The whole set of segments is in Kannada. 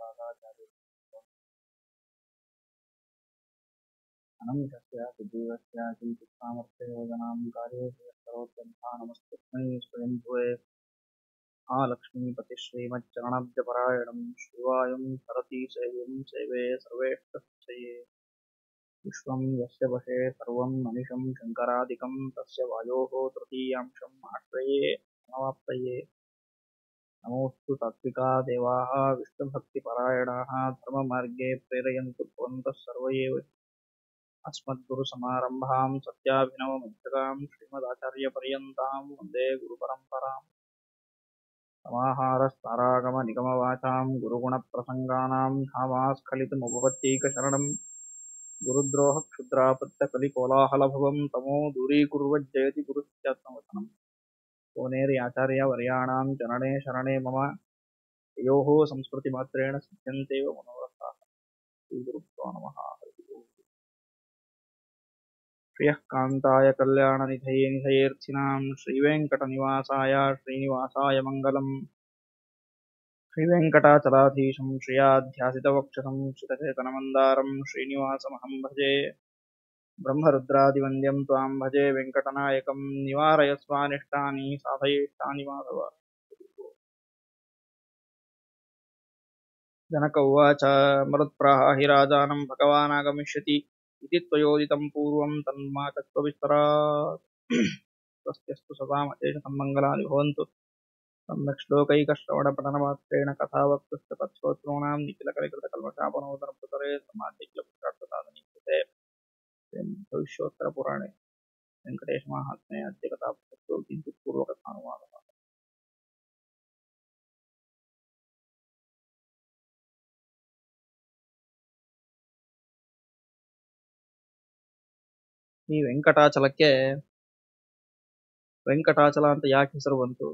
श्रीमद्वेदान्ताचार्य अनन्तस्य सुजीवस्य किञ्चित्सामर्थ्ययोजनां कार्येषु सर्वोत्यन्ता नमस्तस्मै स्वयंभुवे महालक्ष्मीपति श्रीमच्चरणब्जपरायणं शिवायं सरति सेव्यं सेवे सर्वेष्टये विश्वं यस्य वशे सर्वं मनिषं शङ्करादिकं तस्य वायोः तृतीयांशम् आश्रये अनवाप्तये नमोऽस्तु तात्विका देवाः विष्णुभक्तिपरायणाः धर्ममार्गे प्रेरयन्तु भवन्तः सर्व एव अस्मद्गुरुसमारम्भां सत्याभिनवमध्यगां श्रीमदाचार्यपर्यन्तां वन्दे गुरुपरम्पराम् समाहारस्तारागमनिगमवाचां गुरुगुणप्रसङ्गानां धामास्खलितमुपपत्तीकशरणम् गुरुद्रोहक्षुद्रापत्यकलिकोलाहलभवं तमो दूरीकुर्वज्जयति गुरुस्यात्मवचनम् कोनेर्याचार्यवर्याणां चरणे शरणे मम योः संस्कृतिमात्रेण सिद्ध्यन्तेव मनोरथाः श्रीगुरुभ्यो नमः हरिः ओम् श्रियः कान्ताय कल्याणनिधये निधयेऽर्थिनां श्रीवेङ्कटनिवासाय श्रीनिवासाय मङ्गलम् श्रीवेङ्कटाचलाधीशं श्रियाध्यासितवक्षसं श्रितचेतनमन्दारं श्रीनिवासमहं भजे ब्रह्मरुद्रादिवन्द्यं त्वां भजे वेङ्कटनायकं निवारयस्वानिष्टानि साधयेष्टानि माधव जनक उवाच मरुत्प्राहि राजानं भगवानागमिष्यति इति त्वयोदितं पूर्वं तन्माचत्वविस्तरात् स्वस्त्यस्तु सदामतेष सम्मङ्गलानि भवन्तु सम्यक् श्लोकैकश्रवणपठनमात्रेण कथावक्तुश्च तत्श्रोतॄणां निखिलकलिकृतकल्मषापनोदरप्रतरे समाधिक्लपुष्टार्थसाधनीयते भविष्योत्तरपुराणे वेङ्कटेशमाहात्म्ये अद्य कथापुस्तको किञ्चित् पूर्वकथानुवादः ಈ ವೆಂಕಟಾಚಲಕ್ಕೆ ವೆಂಕಟಾಚಲ ಅಂತ ಯಾಕೆ ಹೆಸರು ಬಂತು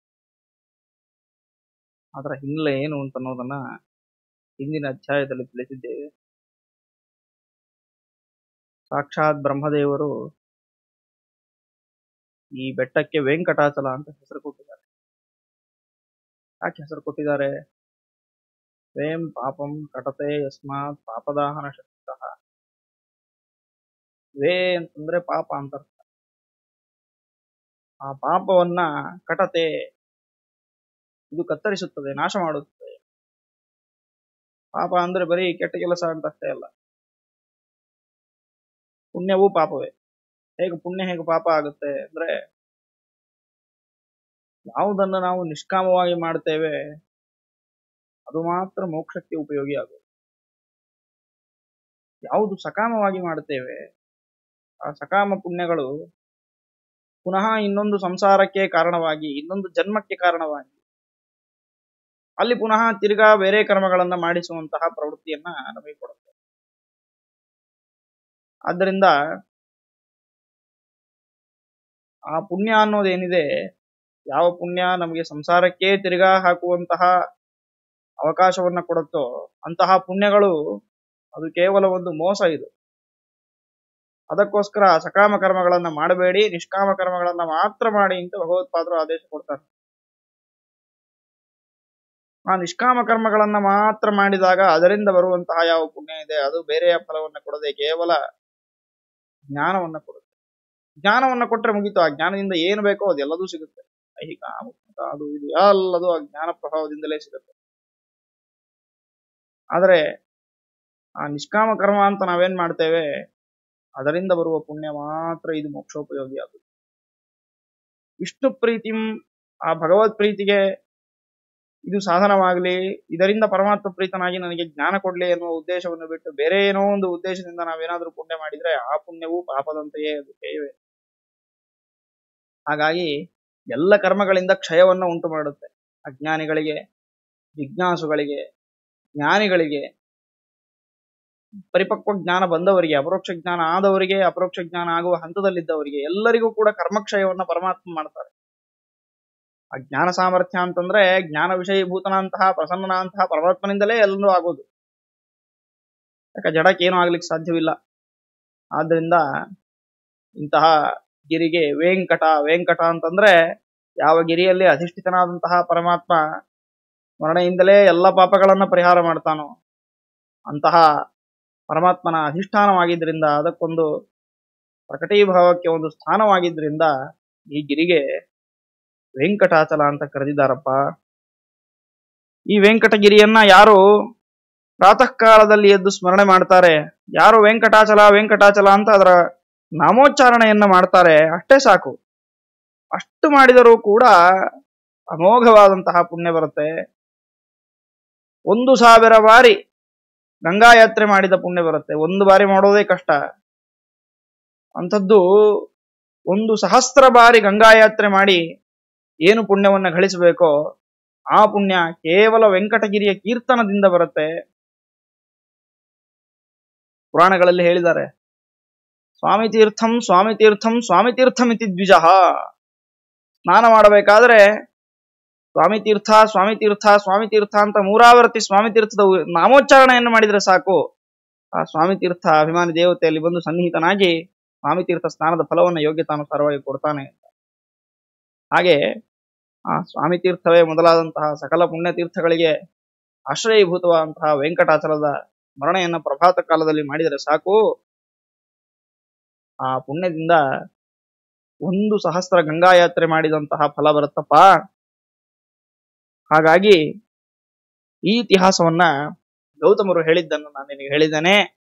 ಅದರ ಹಿನ್ನೆಲೆ ಏನು ಅಂತ ಅನ್ನೋದನ್ನ ಹಿಂದಿನ ಅಧ್ಯಾಯದಲ್ಲಿ ತಿಳಿಸಿದ್ದೇವೆ ಸಾಕ್ಷಾತ್ ಬ್ರಹ್ಮದೇವರು ಈ ಬೆಟ್ಟಕ್ಕೆ ವೆಂಕಟಾಚಲ ಅಂತ ಹೆಸರು ಕೊಟ್ಟಿದ್ದಾರೆ ಯಾಕೆ ಹೆಸರು ಕೊಟ್ಟಿದ್ದಾರೆ ವೇಂ ಪಾಪಂ ಕಟತೆ ಯಸ್ಮಾತ್ ಪಾಪದಾಹನ ಶಕ್ತಃ ವೇ ಅಂತಂದ್ರೆ ಪಾಪ ಅಂತ ಅರ್ಥ ಆ ಪಾಪವನ್ನ ಕಟತೆ ಇದು ಕತ್ತರಿಸುತ್ತದೆ ನಾಶ ಮಾಡುತ್ತದೆ ಪಾಪ ಅಂದ್ರೆ ಬರೀ ಕೆಟ್ಟ ಕೆಲಸ ಅಂತ ಅಷ್ಟೇ ಅಲ್ಲ ಪುಣ್ಯವೂ ಪಾಪವೇ ಹೇಗೆ ಪುಣ್ಯ ಹೇಗೆ ಪಾಪ ಆಗುತ್ತೆ ಅಂದ್ರೆ ಯಾವುದನ್ನು ನಾವು ನಿಷ್ಕಾಮವಾಗಿ ಮಾಡ್ತೇವೆ ಅದು ಮಾತ್ರ ಮೋಕ್ಷಕ್ಕೆ ಉಪಯೋಗಿ ಆಗುವುದು ಯಾವುದು ಸಕಾಮವಾಗಿ ಮಾಡ್ತೇವೆ ಆ ಸಕಾಮ ಪುಣ್ಯಗಳು ಪುನಃ ಇನ್ನೊಂದು ಸಂಸಾರಕ್ಕೆ ಕಾರಣವಾಗಿ ಇನ್ನೊಂದು ಜನ್ಮಕ್ಕೆ ಕಾರಣವಾಗಿ ಅಲ್ಲಿ ಪುನಃ ತಿರ್ಗಾ ಬೇರೆ ಕರ್ಮಗಳನ್ನ ಮಾಡಿಸುವಂತಹ ಪ್ರವೃತ್ತಿಯನ್ನ ನಮಗೆ ಕೊಡುತ್ತೆ ಆದ್ದರಿಂದ ಆ ಪುಣ್ಯ ಅನ್ನೋದೇನಿದೆ ಯಾವ ಪುಣ್ಯ ನಮಗೆ ಸಂಸಾರಕ್ಕೆ ತಿರ್ಗಾ ಹಾಕುವಂತಹ ಅವಕಾಶವನ್ನ ಕೊಡುತ್ತೋ ಅಂತಹ ಪುಣ್ಯಗಳು ಅದು ಕೇವಲ ಒಂದು ಮೋಸ ಇದು ಅದಕ್ಕೋಸ್ಕರ ಸಕಾಮ ಕರ್ಮಗಳನ್ನ ಮಾಡಬೇಡಿ ನಿಷ್ಕಾಮ ಕರ್ಮಗಳನ್ನ ಮಾತ್ರ ಮಾಡಿ ಅಂತ ಭಗವತ್ಪಾದರು ಆದೇಶ ಕೊಡ್ತಾರೆ ಆ ನಿಷ್ಕಾಮ ಕರ್ಮಗಳನ್ನ ಮಾತ್ರ ಮಾಡಿದಾಗ ಅದರಿಂದ ಬರುವಂತಹ ಯಾವ ಪುಣ್ಯ ಇದೆ ಅದು ಬೇರೆಯ ಫಲವನ್ನ ಕೊಡದೆ ಕೇವಲ ಜ್ಞಾನವನ್ನ ಕೊಡುತ್ತೆ ಜ್ಞಾನವನ್ನ ಕೊಟ್ರೆ ಮುಗೀತು ಆ ಜ್ಞಾನದಿಂದ ಏನು ಬೇಕೋ ಅದೆಲ್ಲದೂ ಸಿಗುತ್ತೆ ಐಹಿಕ ಆಮುಖ ಅದು ಇದು ಎಲ್ಲದೂ ಆ ಜ್ಞಾನ ಪ್ರಭಾವದಿಂದಲೇ ಸಿಗುತ್ತೆ ಆದರೆ ಆ ನಿಷ್ಕಾಮ ಕರ್ಮ ಅಂತ ನಾವೇನ್ ಮಾಡ್ತೇವೆ ಅದರಿಂದ ಬರುವ ಪುಣ್ಯ ಮಾತ್ರ ಇದು ಮೋಕ್ಷೋಪಯೋಗಿ ಆಗುತ್ತೆ ವಿಷ್ಣು ಪ್ರೀತಿಂ ಆ ಭಗವತ್ ಪ್ರೀತಿಗೆ ಇದು ಸಾಧನವಾಗಲಿ ಇದರಿಂದ ಪರಮಾತ್ಮ ಪ್ರೀತನಾಗಿ ನನಗೆ ಜ್ಞಾನ ಕೊಡ್ಲಿ ಎನ್ನುವ ಉದ್ದೇಶವನ್ನು ಬಿಟ್ಟು ಬೇರೆ ಏನೋ ಒಂದು ಉದ್ದೇಶದಿಂದ ನಾವೇನಾದ್ರೂ ಪುಣ್ಯ ಮಾಡಿದ್ರೆ ಆ ಪುಣ್ಯವು ಪಾಪದಂತೆಯೇ ಅದು ಸೇವೆ ಹಾಗಾಗಿ ಎಲ್ಲ ಕರ್ಮಗಳಿಂದ ಕ್ಷಯವನ್ನ ಉಂಟು ಮಾಡುತ್ತೆ ಅಜ್ಞಾನಿಗಳಿಗೆ ಜಿಜ್ಞಾಸುಗಳಿಗೆ ಜ್ಞಾನಿಗಳಿಗೆ ಪರಿಪಕ್ವ ಜ್ಞಾನ ಬಂದವರಿಗೆ ಅಪರೋಕ್ಷ ಜ್ಞಾನ ಆದವರಿಗೆ ಅಪರೋಕ್ಷ ಜ್ಞಾನ ಆಗುವ ಹಂತದಲ್ಲಿದ್ದವರಿಗೆ ಎಲ್ಲರಿಗೂ ಕೂಡ ಕರ್ಮಕ್ಷಯವನ್ನ ಪರಮಾತ್ಮ ಮಾಡ್ತಾರೆ ಆ ಜ್ಞಾನ ಸಾಮರ್ಥ್ಯ ಅಂತಂದ್ರೆ ಜ್ಞಾನ ವಿಷಯೀಭೂತನಂತಹ ಪ್ರಸನ್ನನಂತಹ ಪರಮಾತ್ಮನಿಂದಲೇ ಎಲ್ಲರೂ ಆಗೋದು ಯಾಕೆ ಜಡಕ್ಕೆ ಏನೂ ಆಗ್ಲಿಕ್ಕೆ ಸಾಧ್ಯವಿಲ್ಲ ಆದ್ರಿಂದ ಇಂತಹ ಗಿರಿಗೆ ವೆಂಕಟ ವೆಂಕಟ ಅಂತಂದ್ರೆ ಯಾವ ಗಿರಿಯಲ್ಲಿ ಅಧಿಷ್ಠಿತನಾದಂತಹ ಪರಮಾತ್ಮ ಸ್ಮರಣೆಯಿಂದಲೇ ಎಲ್ಲ ಪಾಪಗಳನ್ನ ಪರಿಹಾರ ಮಾಡ್ತಾನೋ ಅಂತಹ ಪರಮಾತ್ಮನ ಅಧಿಷ್ಠಾನವಾಗಿದ್ದರಿಂದ ಅದಕ್ಕೊಂದು ಪ್ರಕಟೀಭಾವಕ್ಕೆ ಒಂದು ಸ್ಥಾನವಾಗಿದ್ದರಿಂದ ಈ ಗಿರಿಗೆ ವೆಂಕಟಾಚಲ ಅಂತ ಕರೆದಿದ್ದಾರಪ್ಪ ಈ ವೆಂಕಟಗಿರಿಯನ್ನ ಯಾರು ಪ್ರಾತಃ ಕಾಲದಲ್ಲಿ ಎದ್ದು ಸ್ಮರಣೆ ಮಾಡ್ತಾರೆ ಯಾರು ವೆಂಕಟಾಚಲ ವೆಂಕಟಾಚಲ ಅಂತ ಅದರ ನಾಮೋಚ್ಚಾರಣೆಯನ್ನ ಮಾಡ್ತಾರೆ ಅಷ್ಟೇ ಸಾಕು ಅಷ್ಟು ಮಾಡಿದರೂ ಕೂಡ ಅಮೋಘವಾದಂತಹ ಪುಣ್ಯ ಬರುತ್ತೆ ಒಂದು ಸಾವಿರ ಬಾರಿ ಗಂಗಾ ಯಾತ್ರೆ ಮಾಡಿದ ಪುಣ್ಯ ಬರುತ್ತೆ ಒಂದು ಬಾರಿ ಮಾಡೋದೇ ಕಷ್ಟ ಅಂಥದ್ದು ಒಂದು ಸಹಸ್ರ ಬಾರಿ ಗಂಗಾ ಯಾತ್ರೆ ಮಾಡಿ ಏನು ಪುಣ್ಯವನ್ನ ಗಳಿಸಬೇಕೋ ಆ ಪುಣ್ಯ ಕೇವಲ ವೆಂಕಟಗಿರಿಯ ಕೀರ್ತನದಿಂದ ಬರುತ್ತೆ ಪುರಾಣಗಳಲ್ಲಿ ಹೇಳಿದ್ದಾರೆ ಸ್ವಾಮಿ ತೀರ್ಥಂ ಸ್ವಾಮಿ ತೀರ್ಥಂ ಸ್ವಾಮಿ ತೀರ್ಥಂ ಇತಿ ದ್ವಿಜಃ ಸ್ನಾನ ಮಾಡಬೇಕಾದ್ರೆ ಸ್ವಾಮಿ ತೀರ್ಥ ಸ್ವಾಮಿ ತೀರ್ಥ ಸ್ವಾಮಿ ತೀರ್ಥ ಅಂತ ಮೂರಾವರ್ತಿ ಸ್ವಾಮಿ ತೀರ್ಥದ ಉ- ನಾಮೋಚ್ಚಾರಣೆಯನ್ನು ಮಾಡಿದ್ರೆ ಸಾಕು ಆ ಸ್ವಾಮಿ ತೀರ್ಥ ಅಭಿಮಾನಿ ದೇವತೆಯಲ್ಲಿ ಬಂದು ಸನ್ನಿಹಿತನಾಗಿ ಸ್ವಾಮಿ ತೀರ್ಥ ಸ್ನಾನದ ಫಲವನ್ನು ಯೋಗ್ಯತಾನುಸಾರವಾಗಿ ಕೊಡ್ತಾನೆ ಹಾಗೆ ಆ ಸ್ವಾಮಿ ತೀರ್ಥವೇ ಮೊದಲಾದಂತಹ ಸಕಲ ಪುಣ್ಯ ತೀರ್ಥಗಳಿಗೆ ಆಶ್ರಯೀಭೂತವಾದಂತಹ ವೆಂಕಟಾಚಲದ ಸ್ಮರಣೆಯನ್ನ ಪ್ರಭಾತ ಕಾಲದಲ್ಲಿ ಮಾಡಿದರೆ ಸಾಕು ಆ ಪುಣ್ಯದಿಂದ ಒಂದು ಸಹಸ್ರ ಗಂಗಾ ಯಾತ್ರೆ ಮಾಡಿದಂತಹ ಫಲ ಬರುತ್ತಪ್ಪ ಹಾಗಾಗಿ ಈ ಇತಿಹಾಸವನ್ನ ಗೌತಮರು ಹೇಳಿದ್ದನ್ನು ನಾನು ನಿನಗೆ ಹೇಳಿದ್ದೇನೆ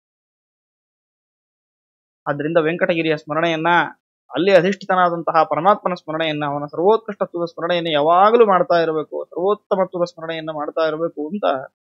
ಆದ್ರಿಂದ ವೆಂಕಟಗಿರಿಯ ಸ್ಮರಣೆಯನ್ನ ಅಲ್ಲಿ ಅಧಿಷ್ಠಿತನಾದಂತಹ ಪರಮಾತ್ಮನ ಸ್ಮರಣೆಯನ್ನ ಅವನ ಸರ್ವೋತ್ಕೃಷ್ಟತ್ವದ ಸ್ಮರಣೆಯನ್ನು ಯಾವಾಗಲೂ ಮಾಡ್ತಾ ಇರಬೇಕು ಸರ್ವೋತ್ತಮತ್ವದ ಸ್ಮರಣೆಯನ್ನ ಮಾಡ್ತಾ ಇರಬೇಕು ಅಂತ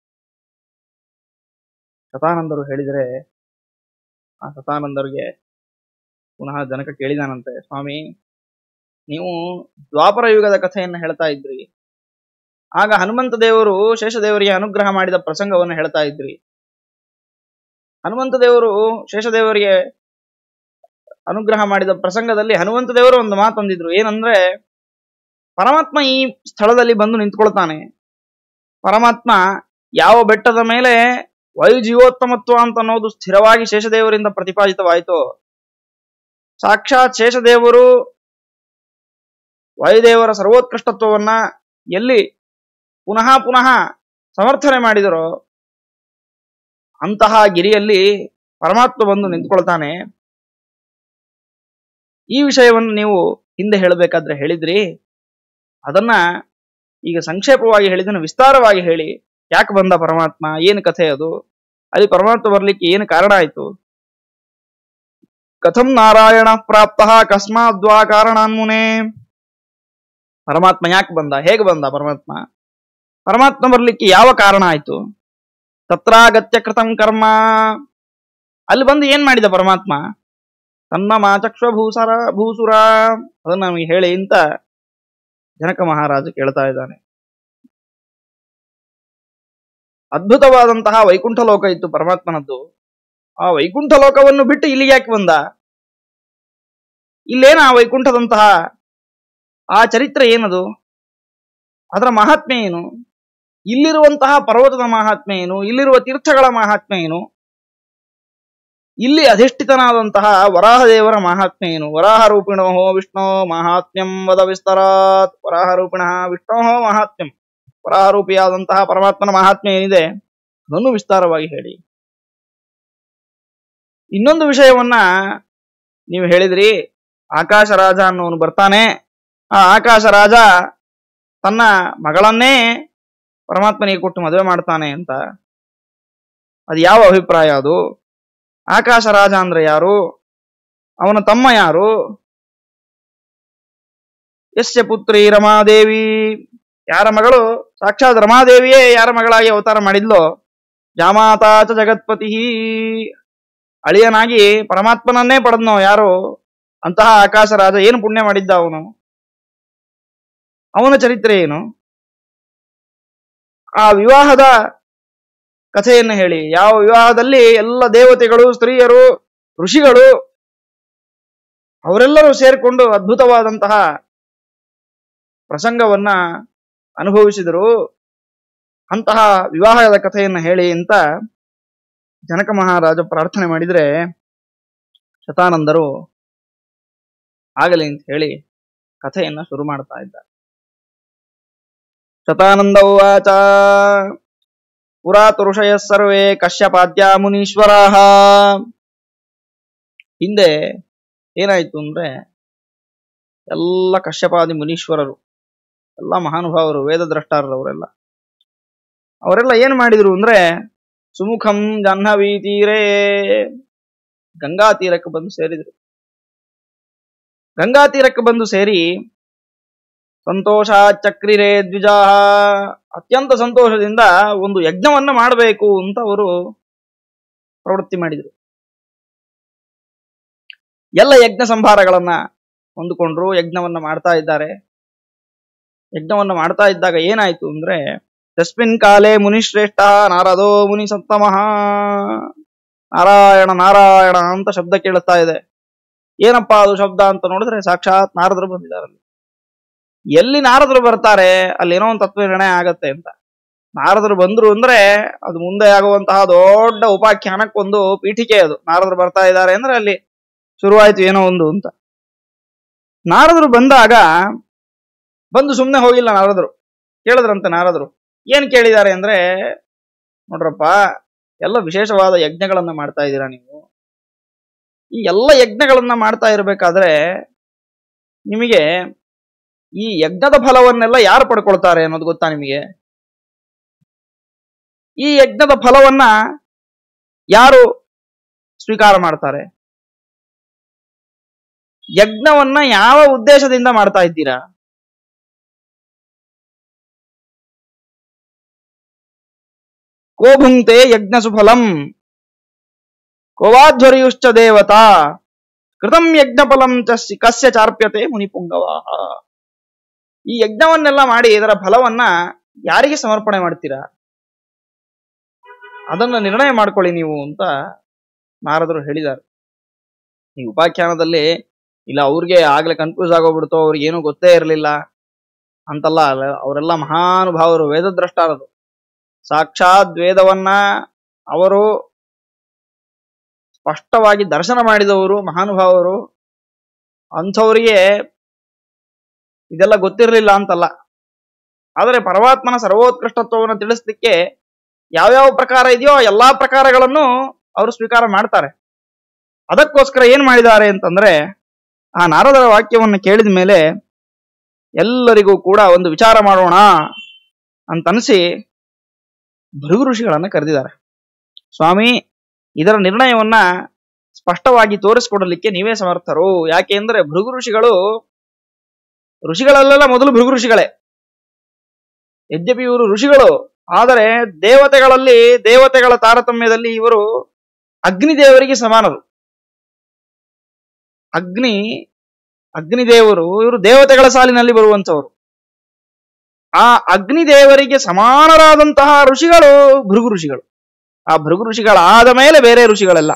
ಶತಾನಂದರು ಹೇಳಿದರೆ ಆ ಶತಾನಂದರಿಗೆ ಪುನಃ ಜನಕ ಕೇಳಿದಾನಂತೆ ಸ್ವಾಮಿ ನೀವು ದ್ವಾಪರ ಯುಗದ ಕಥೆಯನ್ನ ಹೇಳ್ತಾ ಇದ್ರಿ ಆಗ ಹನುಮಂತ ದೇವರು ಶೇಷದೇವರಿಗೆ ಅನುಗ್ರಹ ಮಾಡಿದ ಪ್ರಸಂಗವನ್ನು ಹೇಳ್ತಾ ಇದ್ರಿ ಹನುಮಂತ ದೇವರು ಶೇಷದೇವರಿಗೆ ಅನುಗ್ರಹ ಮಾಡಿದ ಪ್ರಸಂಗದಲ್ಲಿ ಹನುಮಂತ ದೇವರು ಒಂದು ಮಾತೊಂದಿದ್ರು ಏನಂದ್ರೆ ಪರಮಾತ್ಮ ಈ ಸ್ಥಳದಲ್ಲಿ ಬಂದು ನಿಂತ್ಕೊಳ್ತಾನೆ ಪರಮಾತ್ಮ ಯಾವ ಬೆಟ್ಟದ ಮೇಲೆ ವಾಯುಜೀವೋತ್ತಮತ್ವ ಅಂತ ಅನ್ನೋದು ಸ್ಥಿರವಾಗಿ ಶೇಷದೇವರಿಂದ ಪ್ರತಿಪಾದಿತವಾಯಿತು ಸಾಕ್ಷಾತ್ ಶೇಷದೇವರು ವಾಯುದೇವರ ಸರ್ವೋತ್ಕೃಷ್ಟತ್ವವನ್ನ ಎಲ್ಲಿ ಪುನಃ ಪುನಃ ಸಮರ್ಥನೆ ಮಾಡಿದರೋ ಅಂತಹ ಗಿರಿಯಲ್ಲಿ ಪರಮಾತ್ಮ ಬಂದು ನಿಂತ್ಕೊಳ್ತಾನೆ ಈ ವಿಷಯವನ್ನು ನೀವು ಹಿಂದೆ ಹೇಳಬೇಕಾದ್ರೆ ಹೇಳಿದ್ರಿ ಅದನ್ನ ಈಗ ಸಂಕ್ಷೇಪವಾಗಿ ಹೇಳಿದನ್ನು ವಿಸ್ತಾರವಾಗಿ ಹೇಳಿ ಯಾಕೆ ಬಂದ ಪರಮಾತ್ಮ ಏನು ಕಥೆ ಅದು ಅಲ್ಲಿ ಪರಮಾತ್ಮ ಬರ್ಲಿಕ್ಕೆ ಏನು ಕಾರಣ ಆಯ್ತು ಕಥಂ ನಾರಾಯಣ ಪ್ರಾಪ್ತ ಕಸ್ಮಾದ್ವಾ ಕಾರಣಾನ್ಮುನೆ ಪರಮಾತ್ಮ ಯಾಕೆ ಬಂದ ಹೇಗೆ ಬಂದ ಪರಮಾತ್ಮ ಪರಮಾತ್ಮ ಬರ್ಲಿಕ್ಕೆ ಯಾವ ಕಾರಣ ಆಯ್ತು ತತ್ರಾಗತ್ಯ ಕೃತಂ ಕರ್ಮ ಅಲ್ಲಿ ಬಂದು ಏನ್ ಮಾಡಿದ ಪರಮಾತ್ಮ ತನ್ನ ಮಾಚಕ್ಷ್ವ ಭೂಸರ ಭೂಸುರ ಅದನ್ನ ನಮಗೆ ಹೇಳಿ ಅಂತ ಜನಕ ಮಹಾರಾಜ ಕೇಳ್ತಾ ಇದ್ದಾನೆ ಅದ್ಭುತವಾದಂತಹ ವೈಕುಂಠ ಲೋಕ ಇತ್ತು ಪರಮಾತ್ಮನದ್ದು ಆ ವೈಕುಂಠ ಲೋಕವನ್ನು ಬಿಟ್ಟು ಇಲ್ಲಿಗೆ ಯಾಕೆ ಬಂದ ಇಲ್ಲೇನ ಆ ವೈಕುಂಠದಂತಹ ಆ ಚರಿತ್ರೆ ಏನದು ಅದರ ಮಹಾತ್ಮೆ ಏನು ಇಲ್ಲಿರುವಂತಹ ಪರ್ವತದ ಮಹಾತ್ಮೆ ಏನು ಇಲ್ಲಿರುವ ತೀರ್ಥಗಳ ಮಹಾತ್ಮೆ ಏನು ಇಲ್ಲಿ ಅಧಿಷ್ಠಿತನಾದಂತಹ ವರಾಹ ದೇವರ ಮಹಾತ್ಮೆ ಏನು ವರಾಹ ರೂಪಿಣೋ ವಿಷ್ಣು ಮಹಾತ್ಮ್ಯಂ ವದ ವಿಸ್ತರಾತ್ ವರಾಹ ರೂಪಿಣ ವಿಷ್ಣೋ ಮಹಾತ್ಮ್ಯಂ ವರಾಹ ರೂಪಿಯಾದಂತಹ ಪರಮಾತ್ಮನ ಮಹಾತ್ಮೆ ಏನಿದೆ ಅದನ್ನು ವಿಸ್ತಾರವಾಗಿ ಹೇಳಿ ಇನ್ನೊಂದು ವಿಷಯವನ್ನ ನೀವು ಹೇಳಿದ್ರಿ ಆಕಾಶ ರಾಜ ಅನ್ನೋನು ಬರ್ತಾನೆ ಆ ಆಕಾಶ ರಾಜ ತನ್ನ ಮಗಳನ್ನೇ ಪರಮಾತ್ಮನಿಗೆ ಕೊಟ್ಟು ಮದುವೆ ಮಾಡ್ತಾನೆ ಅಂತ ಅದು ಯಾವ ಅಭಿಪ್ರಾಯ ಅದು ಆಕಾಶ ರಾಜ ಅಂದ್ರೆ ಯಾರು ಅವನ ತಮ್ಮ ಯಾರು ಯಸ್ಯ ಪುತ್ರಿ ರಮಾದೇವಿ ಯಾರ ಮಗಳು ಸಾಕ್ಷಾತ್ ರಮಾದೇವಿಯೇ ಯಾರ ಮಗಳಾಗಿ ಅವತಾರ ಮಾಡಿದ್ಲೋ ಜಾಮಾತಾಚ ಜಗತ್ಪತಿ ಅಳಿಯನಾಗಿ ಪರಮಾತ್ಮನನ್ನೇ ಪಡೆದ್ನೋ ಯಾರು ಅಂತಹ ಆಕಾಶ ರಾಜ ಏನು ಪುಣ್ಯ ಮಾಡಿದ್ದ ಅವನು ಅವನ ಚರಿತ್ರೆ ಏನು ಆ ವಿವಾಹದ ಕಥೆಯನ್ನು ಹೇಳಿ ಯಾವ ವಿವಾಹದಲ್ಲಿ ಎಲ್ಲ ದೇವತೆಗಳು ಸ್ತ್ರೀಯರು ಋಷಿಗಳು ಅವರೆಲ್ಲರೂ ಸೇರಿಕೊಂಡು ಅದ್ಭುತವಾದಂತಹ ಪ್ರಸಂಗವನ್ನ ಅನುಭವಿಸಿದರು ಅಂತಹ ವಿವಾಹದ ಕಥೆಯನ್ನು ಹೇಳಿ ಅಂತ ಜನಕ ಮಹಾರಾಜ ಪ್ರಾರ್ಥನೆ ಮಾಡಿದ್ರೆ ಶತಾನಂದರು ಆಗಲಿ ಅಂತ ಹೇಳಿ ಕಥೆಯನ್ನ ಶುರು ಮಾಡ್ತಾ ಇದ್ದಾರೆ ಶತಾನಂದ ಉವಾಚ ಪುರಾತ್ ಋಷಯ ಸರ್ವೇ ಕಶ್ಯಪಾದ್ಯ ಮುನೀಶ್ವರಾಹ ಹಿಂದೆ ಏನಾಯ್ತು ಅಂದ್ರೆ ಎಲ್ಲ ಕಶ್ಯಪಾದಿ ಮುನೀಶ್ವರರು ಎಲ್ಲ ಮಹಾನುಭಾವರು ವೇದದ್ರಷ್ಟಾರರು ಅವರೆಲ್ಲ ಅವರೆಲ್ಲ ಏನ್ ಮಾಡಿದ್ರು ಅಂದ್ರೆ ಸುಮುಖಂ ಜಾಹ್ನವಿ ತೀರೇ ಗಂಗಾ ತೀರಕ್ಕೆ ಬಂದು ಸೇರಿದ್ರು ಗಂಗಾ ತೀರಕ್ಕೆ ಬಂದು ಸೇರಿ ಸಂತೋಷ ಚಕ್ರಿರೇ ದ್ವಿಜಾಹ ಅತ್ಯಂತ ಸಂತೋಷದಿಂದ ಒಂದು ಯಜ್ಞವನ್ನ ಮಾಡಬೇಕು ಅಂತ ಅವರು ಪ್ರವೃತ್ತಿ ಮಾಡಿದರು ಎಲ್ಲ ಯಜ್ಞ ಸಂಭಾರಗಳನ್ನ ಹೊಂದಿಕೊಂಡ್ರು ಯಜ್ಞವನ್ನ ಮಾಡ್ತಾ ಇದ್ದಾರೆ ಯಜ್ಞವನ್ನ ಮಾಡ್ತಾ ಇದ್ದಾಗ ಏನಾಯ್ತು ಅಂದ್ರೆ ತಸ್ಮಿನ್ ಕಾಲೇ ಮುನಿಶ್ರೇಷ್ಠ ನಾರದೋ ಮುನಿ ಸಪ್ತಮಃ ನಾರಾಯಣ ನಾರಾಯಣ ಅಂತ ಶಬ್ದ ಕೇಳುತ್ತಾ ಇದೆ ಏನಪ್ಪಾ ಅದು ಶಬ್ದ ಅಂತ ನೋಡಿದ್ರೆ ಸಾಕ್ಷಾತ್ ನಾರದರು ಬಂದಿದ್ದಾರೆ ಅಲ್ಲಿ. ಎಲ್ಲಿ ನಾರದರು ಬರ್ತಾರೆ ಅಲ್ಲಿ ಏನೋ ಒಂದು ತತ್ವ ನಿರ್ಣಯ ಆಗತ್ತೆ ಅಂತ ನಾರದರು ಬಂದ್ರು ಅಂದ್ರೆ ಅದು ಮುಂದೆ ಆಗುವಂತಹ ದೊಡ್ಡ ಉಪಾಖ್ಯಾನಕ್ಕೊಂದು ಪೀಠಿಕೆ ಅದು ನಾರದರು ಬರ್ತಾ ಇದ್ದಾರೆ ಅಂದ್ರೆ ಅಲ್ಲಿ ಶುರುವಾಯ್ತು ಏನೋ ಒಂದು ಅಂತ ನಾರದರು ಬಂದಾಗ ಬಂದು ಸುಮ್ಮನೆ ಹೋಗಿಲ್ಲ ನಾರದರು ಕೇಳಿದ್ರಂತೆ ನಾರದರು ಏನ್ ಕೇಳಿದ್ದಾರೆ ಅಂದ್ರೆ ನೋಡ್ರಪ್ಪ ಎಲ್ಲ ವಿಶೇಷವಾದ ಯಜ್ಞಗಳನ್ನ ಮಾಡ್ತಾ ಇದ್ದೀರಾ ನೀವು ಈ ಎಲ್ಲ ಯಜ್ಞಗಳನ್ನ ಮಾಡ್ತಾ ಇರಬೇಕಾದ್ರೆ ನಿಮಗೆ ಈ ಯಜ್ಞದ ಫಲವನ್ನೆಲ್ಲ ಯಾರು ಪಡ್ಕೊಳ್ತಾರೆ ಅನ್ನೋದು ಗೊತ್ತಾ ನಿಮಗೆ ಈ ಯಜ್ಞದ ಫಲವನ್ನ ಯಾರು ಸ್ವೀಕಾರ ಮಾಡ್ತಾರೆ ಯಜ್ಞವನ್ನ ಯಾವ ಉದ್ದೇಶದಿಂದ ಮಾಡ್ತಾ ಇದ್ದೀರಾ ಕೋಭುಂಕ್ತೆ ಯಜ್ಞ ಸುಫಲಂ ಕೋವಾಧ್ವರ್ಯುಶ್ಚ ದೇವತಾ ಕೃತಂ ಯಜ್ಞಫಲಂ ಚ ಸಿ- ಕಸ್ಯ ಚಾರ್ಪ್ಯತೆ ಮುನಿಪುಂಗವಾಹ ಈ ಯಜ್ಞವನ್ನೆಲ್ಲ ಮಾಡಿ ಇದರ ಫಲವನ್ನ ಯಾರಿಗೆ ಸಮರ್ಪಣೆ ಮಾಡ್ತೀರಾ ಅದನ್ನ ನಿರ್ಣಯ ಮಾಡ್ಕೊಳ್ಳಿ ನೀವು ಅಂತ ನಾರದರು ಹೇಳಿದ್ದಾರೆ ಈ ಉಪಾಖ್ಯಾನದಲ್ಲಿ ಇಲ್ಲ ಅವ್ರಿಗೆ ಆಗ್ಲೇ ಕನ್ಫ್ಯೂಸ್ ಆಗೋಗ್ಬಿಡ್ತು ಅವ್ರಿಗೆ ಏನೂ ಗೊತ್ತೇ ಇರಲಿಲ್ಲ ಅಂತಲ್ಲ ಅಲ್ಲ, ಅವರೆಲ್ಲ ಮಹಾನುಭಾವರು ವೇದದ್ರಷ್ಟಾರರು ಸಾಕ್ಷಾತ್ ವೇದವನ್ನ ಅವರು ಸ್ಪಷ್ಟವಾಗಿ ದರ್ಶನ ಮಾಡಿದವರು ಮಹಾನುಭಾವರು ಅಂಥವರಿಗೆ ಇದೆಲ್ಲ ಗೊತ್ತಿರಲಿಲ್ಲ ಅಂತಲ್ಲ ಆದರೆ ಪರಮಾತ್ಮನ ಸರ್ವೋತ್ಕೃಷ್ಟತ್ವವನ್ನು ತಿಳಿಸ್ಲಿಕ್ಕೆ ಯಾವ್ಯಾವ ಪ್ರಕಾರ ಇದೆಯೋ ಆ ಎಲ್ಲಾ ಪ್ರಕಾರಗಳನ್ನು ಅವರು ಸ್ವೀಕಾರ ಮಾಡ್ತಾರೆ ಅದಕ್ಕೋಸ್ಕರ ಏನ್ ಮಾಡಿದ್ದಾರೆ ಅಂತಂದ್ರೆ ಆ ನಾರದರ ವಾಕ್ಯವನ್ನು ಕೇಳಿದ ಮೇಲೆ ಎಲ್ಲರಿಗೂ ಕೂಡ ಒಂದು ವಿಚಾರ ಮಾಡೋಣ ಅಂತನಿಸಿ ಭೃಗು ಋಷಿಗಳನ್ನ ಕರೆದಿದ್ದಾರೆ ಸ್ವಾಮಿ ಇದರ ನಿರ್ಣಯವನ್ನ ಸ್ಪಷ್ಟವಾಗಿ ತೋರಿಸ್ಕೊಡಲಿಕ್ಕೆ ನೀವೇ ಸಮರ್ಥರು ಯಾಕೆ ಅಂದ್ರೆ ಭೃಗು ಋಷಿಗಳು ಋಷಿಗಳಲ್ಲೆಲ್ಲ ಮೊದಲು ಭೃಗು ಋಷಿಗಳೇ ಯದ್ಯಪಿ ಇವರು ಋಷಿಗಳು ಆದರೆ ದೇವತೆಗಳಲ್ಲಿ ದೇವತೆಗಳ ತಾರತಮ್ಯದಲ್ಲಿ ಇವರು ಅಗ್ನಿದೇವರಿಗೆ ಸಮಾನರು ಅಗ್ನಿ ಅಗ್ನಿದೇವರು ಇವರು ದೇವತೆಗಳ ಸಾಲಿನಲ್ಲಿ ಬರುವಂತವರು ಆ ಅಗ್ನಿದೇವರಿಗೆ ಸಮಾನರಾದಂತಹ ಋಷಿಗಳು ಭೃಗು ಋಷಿಗಳು ಆ ಭೃಗು ಋಷಿಗಳಾದ ಮೇಲೆ ಬೇರೆ ಋಷಿಗಳೆಲ್ಲ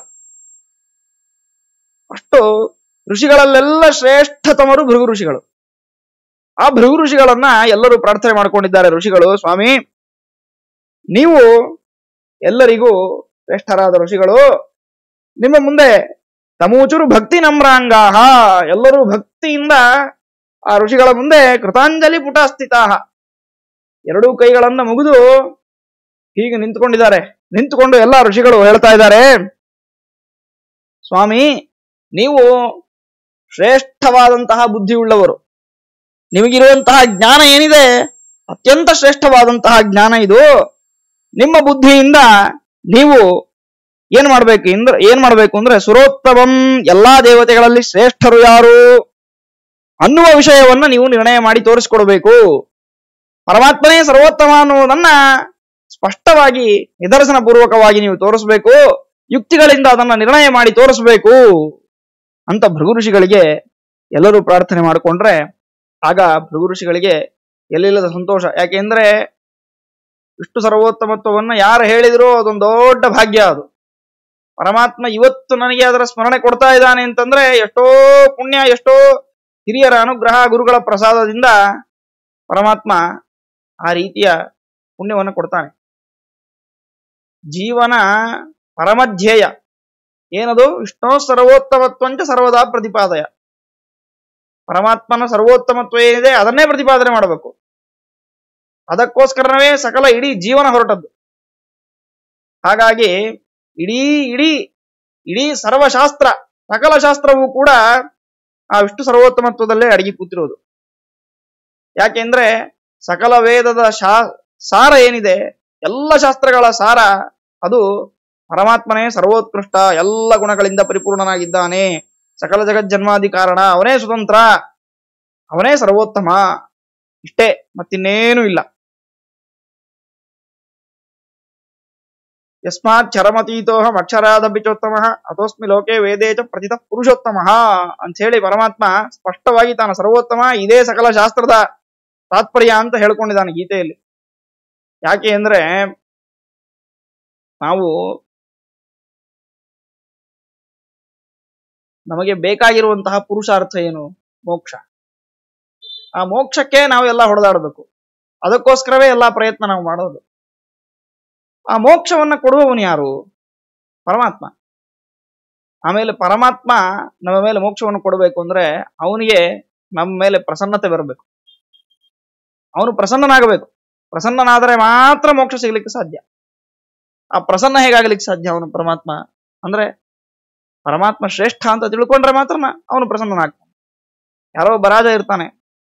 ಅಷ್ಟು ಋಷಿಗಳಲ್ಲೆಲ್ಲ ಶ್ರೇಷ್ಠತಮರು ಭೃಗು ಋಷಿಗಳು ಆ ಭೃಗು ಋಷಿಗಳನ್ನ ಎಲ್ಲರೂ ಪ್ರಾರ್ಥನೆ ಮಾಡ್ಕೊಂಡಿದ್ದಾರೆ ಋಷಿಗಳು ಸ್ವಾಮಿ ನೀವು ಎಲ್ಲರಿಗೂ ಶ್ರೇಷ್ಠರಾದ ಋಷಿಗಳು ನಿಮ್ಮ ಮುಂದೆ ತಮೂಚುರು ಭಕ್ತಿ ನಮ್ರಾಂಗಾಹ ಎಲ್ಲರೂ ಭಕ್ತಿಯಿಂದ ಆ ಋಷಿಗಳ ಮುಂದೆ ಕೃತಾಂಜಲಿ ಪುಟ ಸ್ಥಿತಾಹ ಎರಡೂ ಕೈಗಳನ್ನ ಮುಗಿದು ಹೀಗೆ ನಿಂತುಕೊಂಡಿದ್ದಾರೆ ನಿಂತುಕೊಂಡು ಎಲ್ಲ ಋಷಿಗಳು ಹೇಳ್ತಾ ಇದ್ದಾರೆ ಸ್ವಾಮಿ ನೀವು ಶ್ರೇಷ್ಠವಾದಂತಹ ಬುದ್ಧಿಯುಳ್ಳವರು ನಿಮಗಿರುವಂತಹ ಜ್ಞಾನ ಏನಿದೆ ಅತ್ಯಂತ ಶ್ರೇಷ್ಠವಾದಂತಹ ಜ್ಞಾನ ಇದು ನಿಮ್ಮ ಬುದ್ಧಿಯಿಂದ ನೀವು ಏನ್ ಮಾಡ್ಬೇಕು ಇಂದ್ರ ಏನ್ ಮಾಡ್ಬೇಕು ಅಂದ್ರೆ ಸುರೋತ್ತಮಂ ಎಲ್ಲಾ ದೇವತೆಗಳಲ್ಲಿ ಶ್ರೇಷ್ಠರು ಯಾರು ಅನ್ನುವ ವಿಷಯವನ್ನ ನೀವು ನಿರ್ಣಯ ಮಾಡಿ ತೋರಿಸ್ಕೊಡ್ಬೇಕು ಪರಮಾತ್ಮನೇ ಸರ್ವೋತ್ತಮ ಅನ್ನುವುದನ್ನ ಸ್ಪಷ್ಟವಾಗಿ ನಿದರ್ಶನ ಪೂರ್ವಕವಾಗಿ ನೀವು ತೋರಿಸ್ಬೇಕು ಯುಕ್ತಿಗಳಿಂದ ಅದನ್ನ ನಿರ್ಣಯ ಮಾಡಿ ತೋರಿಸ್ಬೇಕು ಅಂತ ಭೃಗು ಋಷಿಗಳಿಗೆ ಎಲ್ಲರೂ ಪ್ರಾರ್ಥನೆ ಮಾಡಿಕೊಂಡ್ರೆ ಆಗ ಭೃಗು ಋಷಿಗಳಿಗೆ ಎಲ್ಲಿಲ್ಲದ ಸಂತೋಷ ಯಾಕೆಂದ್ರೆ ವಿಷ್ಣು ಸರ್ವೋತ್ತಮತ್ವವನ್ನ ಯಾರು ಹೇಳಿದ್ರು ಅದೊಂದು ದೊಡ್ಡ ಭಾಗ್ಯ ಅದು ಪರಮಾತ್ಮ ಇವತ್ತು ನನಗೆ ಅದರ ಸ್ಮರಣೆ ಕೊಡ್ತಾ ಇದ್ದಾನೆ ಅಂತಂದ್ರೆ ಎಷ್ಟೋ ಪುಣ್ಯ ಎಷ್ಟೋ ಹಿರಿಯರ ಅನುಗ್ರಹ ಗುರುಗಳ ಪ್ರಸಾದದಿಂದ ಪರಮಾತ್ಮ ಆ ರೀತಿಯ ಪುಣ್ಯವನ್ನು ಕೊಡ್ತಾನೆ ಜೀವನ ಪರಮಧ್ಯೇಯ ಏನದು ವಿಷ್ಣು ಸರ್ವೋತ್ತಮತ್ವಂಚ ಸರ್ವದಾ ಪ್ರತಿಪಾದಯ ಪರಮಾತ್ಮನ ಸರ್ವೋತ್ತಮತ್ವ ಏನಿದೆ ಅದನ್ನೇ ಪ್ರತಿಪಾದನೆ ಮಾಡಬೇಕು ಅದಕ್ಕೋಸ್ಕರವೇ ಸಕಲ ಇಡೀ ಜೀವನ ಹೊರಟದ್ದು ಹಾಗಾಗಿ ಇಡೀ ಇಡೀ ಇಡೀ ಸರ್ವಶಾಸ್ತ್ರ ಸಕಲ ಶಾಸ್ತ್ರವೂ ಕೂಡ ಆ ವಿಷ್ಣು ಸರ್ವೋತ್ತಮತ್ವದಲ್ಲೇ ಅಡಗಿ ಕೂತಿರೋದು ಯಾಕೆಂದ್ರೆ ಸಕಲ ವೇದದ ಶಾ ಸಾರ ಏನಿದೆ ಎಲ್ಲ ಶಾಸ್ತ್ರಗಳ ಸಾರ ಅದು ಪರಮಾತ್ಮನೇ ಸರ್ವೋತ್ಕೃಷ್ಟ ಎಲ್ಲ ಗುಣಗಳಿಂದ ಪರಿಪೂರ್ಣನಾಗಿದ್ದಾನೆ ಸಕಲ ಜಗಜ್ಜನ್ಮಾದಿ ಕಾರಣ ಅವನೇ ಸ್ವತಂತ್ರ ಅವನೇ ಸರ್ವೋತ್ತಮ ಇಷ್ಟೇ ಮತ್ತಿನ್ನೇನು ಇಲ್ಲ ಯಸ್ಮಾತ್ ಚರಮತೀತೋಹಂ ಅಕ್ಷರಾದಭಿಚೋತ್ತಮ ಅಥೋಸ್ಮಿ ಲೋಕೆ ವೇದೇ ಚ ಪ್ರತಿತ ಪುರುಷೋತ್ತಮ ಅಂತ ಹೇಳಿ ಪರಮಾತ್ಮ ಸ್ಪಷ್ಟವಾಗಿ ತಾನು ಸರ್ವೋತ್ತಮ ಇದೇ ಸಕಲ ಶಾಸ್ತ್ರದ ತಾತ್ಪರ್ಯ ಅಂತ ಹೇಳ್ಕೊಂಡಿದ್ದಾನೆ ಗೀತೆಯಲ್ಲಿ ಯಾಕೆ ಅಂದ್ರೆ ನಾವು ನಮಗೆ ಬೇಕಾಗಿರುವಂತಹ ಪುರುಷಾರ್ಥ ಏನು ಮೋಕ್ಷ ಆ ಮೋಕ್ಷಕ್ಕೆ ನಾವೆಲ್ಲ ಹೊಡೆದಾಡಬೇಕು ಅದಕ್ಕೋಸ್ಕರವೇ ಎಲ್ಲಾ ಪ್ರಯತ್ನ ನಾವು ಮಾಡೋದು ಆ ಮೋಕ್ಷವನ್ನ ಕೊಡುವವನು ಯಾರು ಪರಮಾತ್ಮ ಆಮೇಲೆ ಪರಮಾತ್ಮ ನಮ್ಮ ಮೇಲೆ ಮೋಕ್ಷವನ್ನು ಕೊಡಬೇಕು ಅಂದ್ರೆ ಅವನಿಗೆ ನಮ್ಮ ಮೇಲೆ ಪ್ರಸನ್ನತೆ ಬರಬೇಕು ಅವನು ಪ್ರಸನ್ನನಾಗಬೇಕು ಪ್ರಸನ್ನನಾದರೆ ಮಾತ್ರ ಮೋಕ್ಷ ಸಿಗ್ಲಿಕ್ಕೆ ಸಾಧ್ಯ ಆ ಪ್ರಸನ್ನ ಹೇಗಾಗ್ಲಿಕ್ಕೆ ಸಾಧ್ಯ ಅವನು ಪರಮಾತ್ಮ ಅಂದ್ರೆ ಪರಮಾತ್ಮ ಶ್ರೇಷ್ಠ ಅಂತ ತಿಳ್ಕೊಂಡ್ರೆ ಮಾತ್ರ ಅವನು ಪ್ರಸನ್ನನಾಗ್ತಾನೆ ಯಾರೋ ಒಬ್ಬ ರಾಜ ಇರ್ತಾನೆ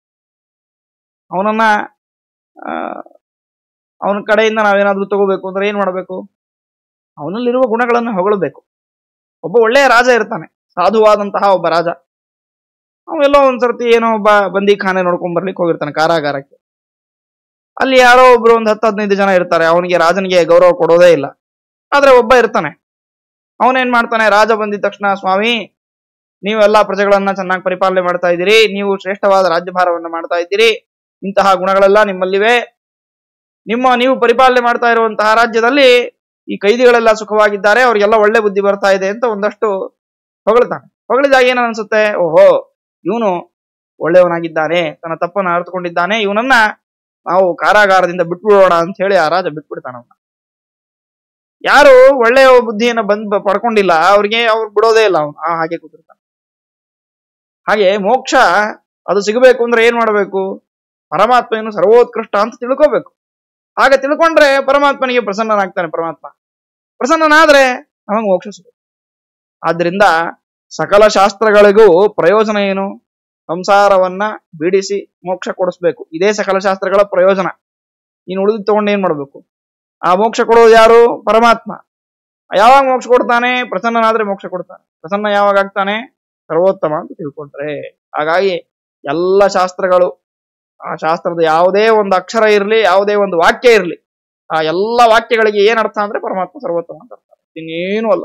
ಅವನನ್ನ ಆ, ಅವನ ಕಡೆಯಿಂದ ನಾವೇನಾದ್ರೂ ತಗೋಬೇಕು ಅಂದ್ರೆ ಏನ್ ಮಾಡಬೇಕು ಅವನಲ್ಲಿರುವ ಗುಣಗಳನ್ನು ಹೊಗಳಬೇಕು ಒಬ್ಬ ಒಳ್ಳೆಯ ರಾಜ ಇರ್ತಾನೆ ಸಾಧುವಾದಂತಹ ಒಬ್ಬ ರಾಜ ಅವೆಲ್ಲೋ ಒಂದ್ಸರ್ತಿ ಏನೋ ಒಬ್ಬ ಬಂದಿಖಾನೆ ನೋಡ್ಕೊಂಡ್ ಬರ್ಲಿಕ್ಕೆ ಹೋಗಿರ್ತಾನೆ ಕಾರಾಗಾರಕ್ಕೆ ಅಲ್ಲಿ ಯಾರೋ ಒಬ್ರು ಒಂದ್ ಹತ್ತು ಹದಿನೈದು ಜನ ಇರ್ತಾರೆ ಅವನಿಗೆ ರಾಜನಿಗೆ ಗೌರವ ಕೊಡೋದೇ ಇಲ್ಲ ಆದ್ರೆ ಒಬ್ಬ ಇರ್ತಾನೆ ಅವನೇನ್ ಮಾಡ್ತಾನೆ ರಾಜ ಬಂದಿದ ತಕ್ಷಣ ಸ್ವಾಮಿ ನೀವೆಲ್ಲ ಪ್ರಜೆಗಳನ್ನ ಚೆನ್ನಾಗಿ ಪರಿಪಾಲನೆ ಮಾಡ್ತಾ ಇದ್ದೀರಿ ನೀವು ಶ್ರೇಷ್ಠವಾದ ರಾಜ್ಯಭಾರವನ್ನ ಮಾಡ್ತಾ ಇದ್ದೀರಿ ಇಂತಹ ಗುಣಗಳೆಲ್ಲ ನಿಮ್ಮಲ್ಲಿವೆ ನಿಮ್ಮ ನೀವು ಪರಿಪಾಲನೆ ಮಾಡ್ತಾ ಇರುವಂತಹ ರಾಜ್ಯದಲ್ಲಿ ಈ ಕೈದಿಗಳೆಲ್ಲ ಸುಖವಾಗಿದ್ದಾರೆ ಅವ್ರಿಗೆಲ್ಲ ಒಳ್ಳೆ ಬುದ್ಧಿ ಬರ್ತಾ ಇದೆ ಅಂತ ಒಂದಷ್ಟು ಹೊಗಳ್ತಾನೆ ಹೊಗಳಿದಾಗ ಏನ ಅನ್ಸುತ್ತೆ ಓಹೋ ಇವನು ಒಳ್ಳೆಯವನಾಗಿದ್ದಾನೆ ತನ್ನ ತಪ್ಪನ್ನು ಅರ್ಥಕೊಂಡಿದ್ದಾನೆ ಇವನನ್ನ ನಾವು ಕಾರಾಗಾರದಿಂದ ಬಿಟ್ಬಿಡೋಣ ಅಂತ ಹೇಳಿ ಆ ರಾಜ ಬಿಟ್ಬಿಡ್ತಾನ ಅವನ್ನ ಯಾರು ಒಳ್ಳೆಯ ಬುದ್ಧಿಯನ್ನ ಬಂದ್ ಪಡ್ಕೊಂಡಿಲ್ಲ ಅವ್ರಿಗೆ ಅವ್ರು ಬಿಡೋದೇ ಇಲ್ಲ ಅವನು ಆ ಹಾಗೆ ಕೂತಿರ್ತಾನೆ ಹಾಗೆ ಮೋಕ್ಷ ಅದು ಸಿಗಬೇಕು ಅಂದ್ರೆ ಏನ್ ಮಾಡಬೇಕು ಪರಮಾತ್ಮನು ಸರ್ವೋತ್ಕೃಷ್ಟ ಅಂತ ತಿಳ್ಕೋಬೇಕು ಹಾಗೆ ತಿಳ್ಕೊಂಡ್ರೆ ಪರಮಾತ್ಮನಿಗೆ ಪ್ರಸನ್ನನಾಗ್ತಾನೆ ಪರಮಾತ್ಮ ಪ್ರಸನ್ನನಾದ್ರೆ ನಮಗೆ ಮೋಕ್ಷ ಸಿಗುತ್ತೆ ಆದ್ರಿಂದ ಸಕಲ ಶಾಸ್ತ್ರಗಳಿಗೂ ಪ್ರಯೋಜನ ಏನು ಸಂಸಾರವನ್ನ ಬಿಡಿಸಿ ಮೋಕ್ಷ ಕೊಡಿಸ್ಬೇಕು ಇದೇ ಸಕಲ ಶಾಸ್ತ್ರಗಳ ಪ್ರಯೋಜನ ಇನ್ನು ಉಳಿದು ತಗೊಂಡು ಏನ್ ಮಾಡ್ಬೇಕು ಆ ಮೋಕ್ಷ ಕೊಡೋದು ಯಾರು ಪರಮಾತ್ಮ ಯಾವಾಗ ಮೋಕ್ಷ ಕೊಡ್ತಾನೆ ಪ್ರಸನ್ನನಾದ್ರೆ ಮೋಕ್ಷ ಕೊಡ್ತಾನೆ ಪ್ರಸನ್ನ ಯಾವಾಗ ಆಗ್ತಾನೆ ಸರ್ವೋತ್ತಮ ಅಂತ ತಿಳ್ಕೊಂಡ್ರೆ ಹಾಗಾಗಿ ಎಲ್ಲ ಶಾಸ್ತ್ರಗಳು ಆ ಶಾಸ್ತ್ರದ ಯಾವುದೇ ಒಂದು ಅಕ್ಷರ ಇರಲಿ ಯಾವುದೇ ಒಂದು ವಾಕ್ಯ ಇರಲಿ ಆ ಎಲ್ಲ ವಾಕ್ಯಗಳಿಗೆ ಏನ್ ಅರ್ಥ ಅಂದ್ರೆ ಪರಮಾತ್ಮ ಸರ್ವೋತ್ತಮ ಅಂತ ಅರ್ಥ ಇನ್ನೇನು ಅಲ್ಲ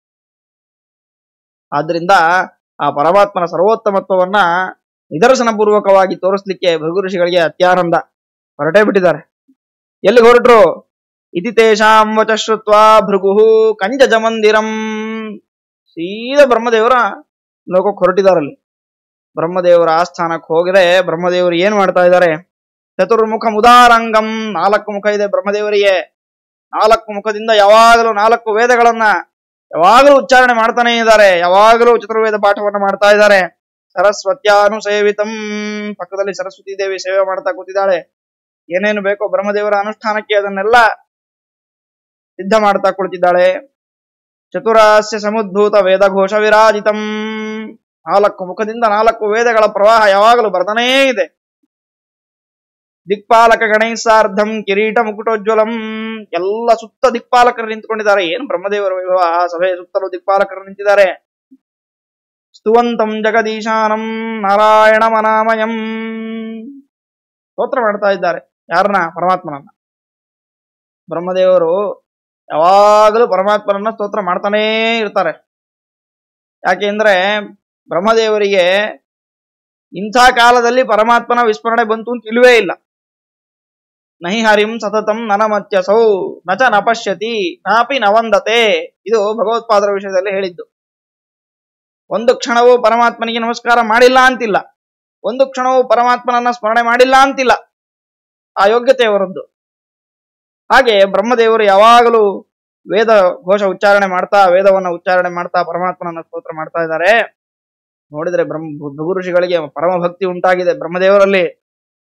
ಆದ್ರಿಂದ ಆ ಪರಮಾತ್ಮನ ಸರ್ವೋತ್ತಮತ್ವವನ್ನ ನಿದರ್ಶನ ಪೂರ್ವಕವಾಗಿ ತೋರಿಸ್ಲಿಕ್ಕೆ ಭೃಗು ಋಷಿಗಳಿಗೆ ಅತ್ಯಾನಂದ ಹೊರಟೇ ಬಿಟ್ಟಿದ್ದಾರೆ ಎಲ್ಲಿಗೆ ಹೊರಟ್ರು ಇತಿ ತೇಷಾಂ ವಚ ಶ್ರುತ್ವ ಭೃಗು ಕಂಜಜ ಮಂದಿರಂ ಸೀದಾ ಬ್ರಹ್ಮದೇವರ ಲೋಕಕ್ಕೆ ಹೊರಟಿದಾರಲ್ಲಿ ಬ್ರಹ್ಮದೇವರ ಆಸ್ಥಾನಕ್ಕೆ ಹೋಗಿದ್ರೆ ಬ್ರಹ್ಮದೇವರು ಏನ್ ಮಾಡ್ತಾ ಇದ್ದಾರೆ ಚತುರ್ಮುಖ ಮುದಾರಂಗಂ ನಾಲ್ಕು ಮುಖ ಇದೆ ಬ್ರಹ್ಮದೇವರಿಗೆ ನಾಲ್ಕು ಮುಖದಿಂದ ಯಾವಾಗಲೂ ನಾಲ್ಕು ವೇದಗಳನ್ನ ಯಾವಾಗಲೂ ಉಚ್ಚಾರಣೆ ಮಾಡ್ತಾನೆ ಇದ್ದಾರೆ ಯಾವಾಗಲೂ ಚತುರ್ವೇದ ಪಾಠವನ್ನ ಮಾಡ್ತಾ ಇದ್ದಾರೆ ಸರಸ್ವತ್ಯಾನುಸೇವಿತಂ ಪಕ್ಕದಲ್ಲಿ ಸರಸ್ವತಿ ದೇವಿ ಸೇವೆ ಮಾಡ್ತಾ ಕೂತಿದ್ದಾಳೆ ಏನೇನು ಬೇಕೋ ಬ್ರಹ್ಮದೇವರ ಅನುಷ್ಠಾನಕ್ಕೆ ಅದನ್ನೆಲ್ಲ ಸಿದ್ಧ ಮಾಡ್ತಾ ಕುಳಿತಿದ್ದಾಳೆ ಚತುರಾಸ್ಯ ಸಮುದ್ಭೂತ ವೇದಘೋಷ ವಿರಾಜಿತಂ ನಾಲ್ಕು ಮುಖದಿಂದ ನಾಲ್ಕು ವೇದಗಳ ಪ್ರವಾಹ ಯಾವಾಗಲೂ ಬರ್ತಾನೇ ಇದೆ ದಿಕ್ಪಾಲಕ ಗಣೇಶಾರ್ಧಂ ಕಿರೀಟ ಮುಕುಟೋಜ್ವಲಂ ಎಲ್ಲ ಸುತ್ತ ದಿಕ್ಪಾಲಕರು ನಿಂತ್ಕೊಂಡಿದ್ದಾರೆ ಏನು ಬ್ರಹ್ಮದೇವರ ವೈಭವ ಆ ಸಭೆಯ ಸುತ್ತಲೂ ದಿಕ್ಪಾಲಕರು ನಿಂತಿದ್ದಾರೆ ಸ್ತುವಂತಂ ಜಗದೀಶಾನಂ ನಾರಾಯಣ ಮನಾಮಯಂ ಸ್ತೋತ್ರ ಮಾಡ್ತಾ ಇದ್ದಾರೆ ಯಾರನ್ನ ಪರಮಾತ್ಮನನ್ನ ಬ್ರಹ್ಮದೇವರು ಯಾವಾಗಲೂ ಪರಮಾತ್ಮನನ್ನ ಸ್ತೋತ್ರ ಮಾಡ್ತಾನೇ ಇರ್ತಾರೆ ಯಾಕೆ ಅಂದ್ರೆ ಬ್ರಹ್ಮದೇವರಿಗೆ ಇಂಥ ಕಾಲದಲ್ಲಿ ಪರಮಾತ್ಮನ ವಿಸ್ಮರಣೆ ಬಂತು ಅಂತ ಇಲ್ವೇ ಇಲ್ಲ ನಹಿ ಹರಿಂ ಸತತಂ ನನಮತ್ಯಸೌ ನಚ ನಪಶ್ಯತಿ ನಾಪಿ ನವಂದತೆ ಇದು ಭಗವತ್ಪಾದರ ವಿಷಯದಲ್ಲಿ ಹೇಳಿದ್ದು ಒಂದು ಕ್ಷಣವೂ ಪರಮಾತ್ಮನಿಗೆ ನಮಸ್ಕಾರ ಮಾಡಿಲ್ಲ ಅಂತಿಲ್ಲ ಒಂದು ಕ್ಷಣವೂ ಪರಮಾತ್ಮನನ್ನ ಸ್ಮರಣೆ ಮಾಡಿಲ್ಲ ಅಂತಿಲ್ಲ ಆ ಯೋಗ್ಯತೆ ಅವರದ್ದು ಹಾಗೆ ಬ್ರಹ್ಮದೇವರು ಯಾವಾಗಲೂ ವೇದ ಘೋಷ ಉಚ್ಚಾರಣೆ ಮಾಡ್ತಾ ವೇದವನ್ನ ಉಚ್ಚಾರಣೆ ಮಾಡ್ತಾ ಪರಮಾತ್ಮನನ್ನ ಸ್ತೋತ್ರ ಮಾಡ್ತಾ ಇದ್ದಾರೆ ನೋಡಿದ್ರೆ ಬ್ರಹ್ಮ ಭೃಗು ಋಷಿಗಳಿಗೆ ಪರಮ ಭಕ್ತಿ ಉಂಟಾಗಿದೆ ಬ್ರಹ್ಮದೇವರಲ್ಲಿ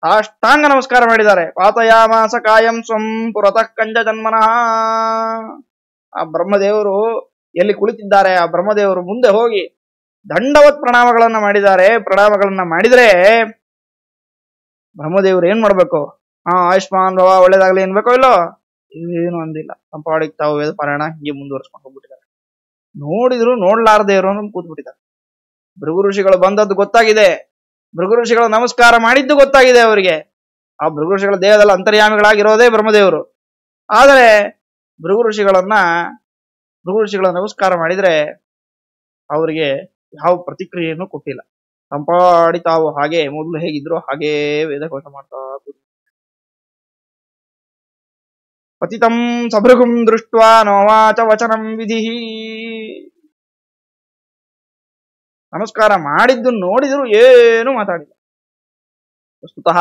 ಸಾಷ್ಟಾಂಗ ನಮಸ್ಕಾರ ಮಾಡಿದ್ದಾರೆ ಪಾತಯಾಮಾಸ ಕಾಯಂ ಸ್ವಂ ಪುರತಃ ಕಂಜ ಜನ್ಮನಃ ಆ ಬ್ರಹ್ಮದೇವರು ಎಲ್ಲಿ ಕುಳಿತಿದ್ದಾರೆ ಆ ಬ್ರಹ್ಮದೇವರು ಮುಂದೆ ಹೋಗಿ ದಂಡವತ್ ಪ್ರಣಾಮಗಳನ್ನ ಮಾಡಿದ್ದಾರೆ ಪ್ರಣಾಮಗಳನ್ನ ಮಾಡಿದ್ರೆ ಬ್ರಹ್ಮದೇವರು ಏನ್ ಮಾಡ್ಬೇಕು ಹಾ ಆಯುಷ್ಮಾನ್ ಭವ ಒಳ್ಳೇದಾಗ್ಲಿ ಏನ್ಬೇಕೋ ಇಲ್ಲೋ ಏನು ಅಂದಿಲ್ಲ ತಮ್ಮ ಪಾಡಿಗೆ ತಾವು ವೇದ ಪಾರಾಯಣ ಹೀಗೆ ಮುಂದುವರ್ಸ್ಕೊಂಡು ಹೋಗ್ಬಿಟ್ಟಿದ್ದಾರೆ ನೋಡಿದ್ರು ನೋಡ್ಲಾರ್ದೇ ಇರೋನು ಕೂತ್ಬಿಟ್ಟಿದ್ದಾರೆ ಭೃಗು ಋಷಿಗಳು ಬಂದದ್ದು ಗೊತ್ತಾಗಿದೆ ಭೃಗು ಋಷಿಗಳು ನಮಸ್ಕಾರ ಮಾಡಿದ್ದು ಗೊತ್ತಾಗಿದೆ ಅವರಿಗೆ ಆ ಭೃಗು ಋಷಿಗಳ ದೇಹದಲ್ಲಿ ಅಂತರ್ಯಾಮಿಗಳಾಗಿರೋದೇ ಬ್ರಹ್ಮದೇವರು ಆದರೆ ಭೃಗು ಋಷಿಗಳನ್ನ ಭೃಗು ಋಷಿಗಳ ನಮಸ್ಕಾರ ಮಾಡಿದ್ರೆ ಅವರಿಗೆ ಯಾವ ಪ್ರತಿಕ್ರಿಯೆಯನ್ನು ಕೊಟ್ಟಿಲ್ಲ ತಂಪಾಡಿ ತಾವು ಹಾಗೆ ಮೊದಲು ಹೇಗಿದ್ರು ಹಾಗೇ ವೇದಘೋಷ ಮಾಡ್ತಾ ಕೂತ್ರು. ಪತಿತಂ ಸಭೃಗುಂ ದೃಷ್ಟ್ವಾ ನೋವಾಚ ವಚನಂ ವಿಧಿ ನಮಸ್ಕಾರ ಮಾಡಿದ್ದು ನೋಡಿದ್ರು ಏನು ಮಾತಾಡಿಲ್ಲ ವಸ್ತುತಃ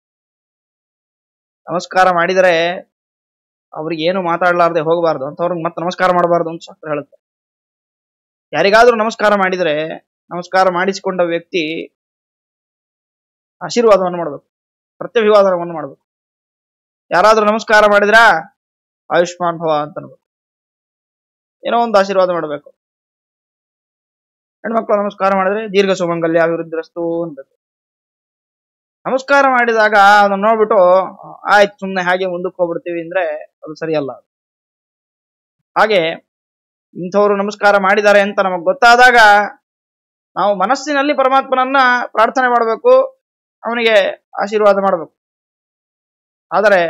ನಮಸ್ಕಾರ ಮಾಡಿದರೆ ಅವ್ರಿಗೆ ಏನು ಮಾತಾಡ್ಲಾರ್ದೆ ಹೋಗಬಾರ್ದು ಅಂತವ್ರಿಗೆ ಮತ್ತೆ ನಮಸ್ಕಾರ ಮಾಡಬಾರ್ದು ಅಂತ ಶಾಸ್ತ್ರ ಹೇಳುತ್ತೆ ಯಾರಿಗಾದ್ರೂ ನಮಸ್ಕಾರ ಮಾಡಿದರೆ ನಮಸ್ಕಾರ ಮಾಡಿಸಿಕೊಂಡ ವ್ಯಕ್ತಿ ಆಶೀರ್ವಾದವನ್ನು ಮಾಡಬೇಕು ಪ್ರತ್ಯಭಿವಾದನವನ್ನು ಮಾಡಬೇಕು ಯಾರಾದ್ರೂ ನಮಸ್ಕಾರ ಮಾಡಿದ್ರ ಆಯುಷ್ಮಾನ್ ಭವ ಅಂತ ಅನ್ಬೇಕು ಏನೋ ಒಂದು ಆಶೀರ್ವಾದ ಮಾಡಬೇಕು ಹೆಣ್ಮಕ್ಳು ನಮಸ್ಕಾರ ಮಾಡಿದ್ರೆ ದೀರ್ಘ ಸುಮಂಗಲ್ಯ ಅಭಿವೃದ್ಧಿರಸ್ತು ಅನ್ಬೇಕು ನಮಸ್ಕಾರ ಮಾಡಿದಾಗ ಅದನ್ನ ನೋಡ್ಬಿಟ್ಟು ಆಯ್ತು ಸುಮ್ಮನೆ ಹಾಗೆ ಮುಂದಕ್ಕೆ ಹೋಗ್ಬಿಡ್ತೀವಿ ಅಂದ್ರೆ ಅದು ಸರಿಯಲ್ಲ ಹಾಗೆ ಇಂಥವ್ರು ನಮಸ್ಕಾರ ಮಾಡಿದ್ದಾರೆ ಅಂತ ನಮಗ್ ಗೊತ್ತಾದಾಗ ನಾವು ಮನಸ್ಸಿನಲ್ಲಿ ಪರಮಾತ್ಮನನ್ನ ಪ್ರಾರ್ಥನೆ ಮಾಡಬೇಕು ಅವನಿಗೆ ಆಶೀರ್ವಾದ ಮಾಡಬೇಕು ಆದರೆ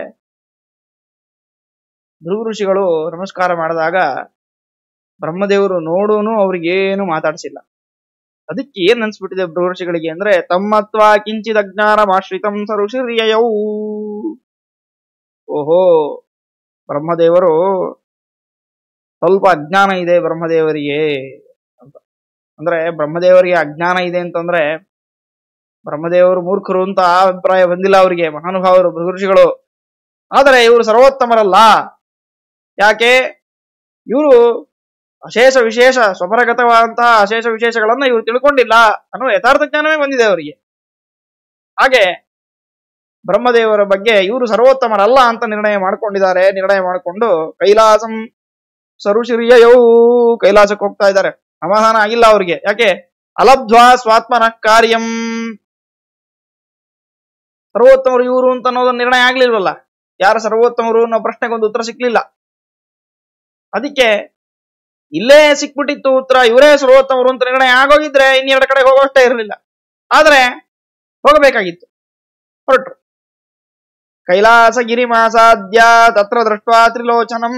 ಭೃಗು ಋಷಿಗಳು ನಮಸ್ಕಾರ ಮಾಡಿದಾಗ ಬ್ರಹ್ಮದೇವರು ನೋಡೂನು ಅವ್ರಿಗೇನು ಮಾತಾಡ್ಸಿಲ್ಲ ಅದಕ್ಕೆ ಏನ್ ಅನ್ಸ್ಬಿಟ್ಟಿದೆ ಭೃಗು ಋಷಿಗಳಿಗೆ ಅಂದ್ರೆ ತಮ್ಮತ್ವ ಕಿಂಚಿದ ಅಜ್ಞಾನಮಾಶ್ರಿತಂ ಸರುಷಿರ್ಯಯೌ ಓಹೋ ಬ್ರಹ್ಮದೇವರು ಸ್ವಲ್ಪ ಅಜ್ಞಾನ ಇದೆ ಬ್ರಹ್ಮದೇವರಿಗೆ ಅಂತ ಅಂದ್ರೆ ಬ್ರಹ್ಮದೇವರಿಗೆ ಅಜ್ಞಾನ ಇದೆ ಅಂತಂದ್ರೆ ಬ್ರಹ್ಮದೇವರು ಮೂರ್ಖರು ಅಂತ ಆ ಅಭಿಪ್ರಾಯ ಬಂದಿಲ್ಲ ಅವರಿಗೆ ಮಹಾನುಭಾವರು ಭೃಗುಋಷಿಗಳು ಆದರೆ ಇವರು ಸರ್ವೋತ್ತಮರಲ್ಲ ಯಾಕೆ ಇವರು ಅಶೇಷ ವಿಶೇಷ ಸ್ವಪರಗತವಾದಂತಹ ಅಶೇಷ ವಿಶೇಷಗಳನ್ನ ಇವರು ತಿಳ್ಕೊಂಡಿಲ್ಲ ಅನ್ನೋ ಯಥಾರ್ಥ ಜ್ಞಾನವೇ ಬಂದಿದೆ ಅವರಿಗೆ ಹಾಗೆ ಬ್ರಹ್ಮದೇವರ ಬಗ್ಗೆ ಇವರು ಸರ್ವೋತ್ತಮರಲ್ಲ ಅಂತ ನಿರ್ಣಯ ಮಾಡ್ಕೊಂಡಿದ್ದಾರೆ ನಿರ್ಣಯ ಮಾಡಿಕೊಂಡು ಕೈಲಾಸಂ ಸರುಶಿರಿಯಯೌ ಕೈಲಾಸಕ್ಕೆ ಹೋಗ್ತಾ ಇದ್ದಾರೆ ಸಮಾಧಾನ ಆಗಿಲ್ಲ ಅವ್ರಿಗೆ ಯಾಕೆ ಅಲಬ್ಧ್ವಾ ಸ್ವಾತ್ಮನ ಕಾರ್ಯಂ ಸರ್ವೋತ್ತಮರು ಇವರು ಅಂತ ಅನ್ನೋದನ್ನ ನಿರ್ಣಯ ಆಗ್ಲಿಲ್ವಲ್ಲ ಯಾರ ಸರ್ವೋತ್ತಮರು ಅನ್ನೋ ಪ್ರಶ್ನೆಗೆ ಒಂದು ಉತ್ತರ ಸಿಕ್ಲಿಲ್ಲ ಅದಕ್ಕೆ ಇಲ್ಲೇ ಸಿಕ್ಬಿಟ್ಟಿತ್ತು ಉತ್ತರ ಇವರೇ ಸರ್ವೋತ್ತಮರು ಅಂತ ನಿರ್ಣಯ ಆಗೋಗಿದ್ರೆ ಇನ್ನೆರಡು ಕಡೆ ಹೋಗೋಷ್ಟೇ ಇರಲಿಲ್ಲ ಆದ್ರೆ ಹೋಗಬೇಕಾಗಿತ್ತು ಹೊರಟ್ರು ಕೈಲಾಸ ಗಿರಿಮಾಸಾದ್ಯ ತತ್ರ ದೃಷ್ಟ ತ್ರಿಲೋಚನಂ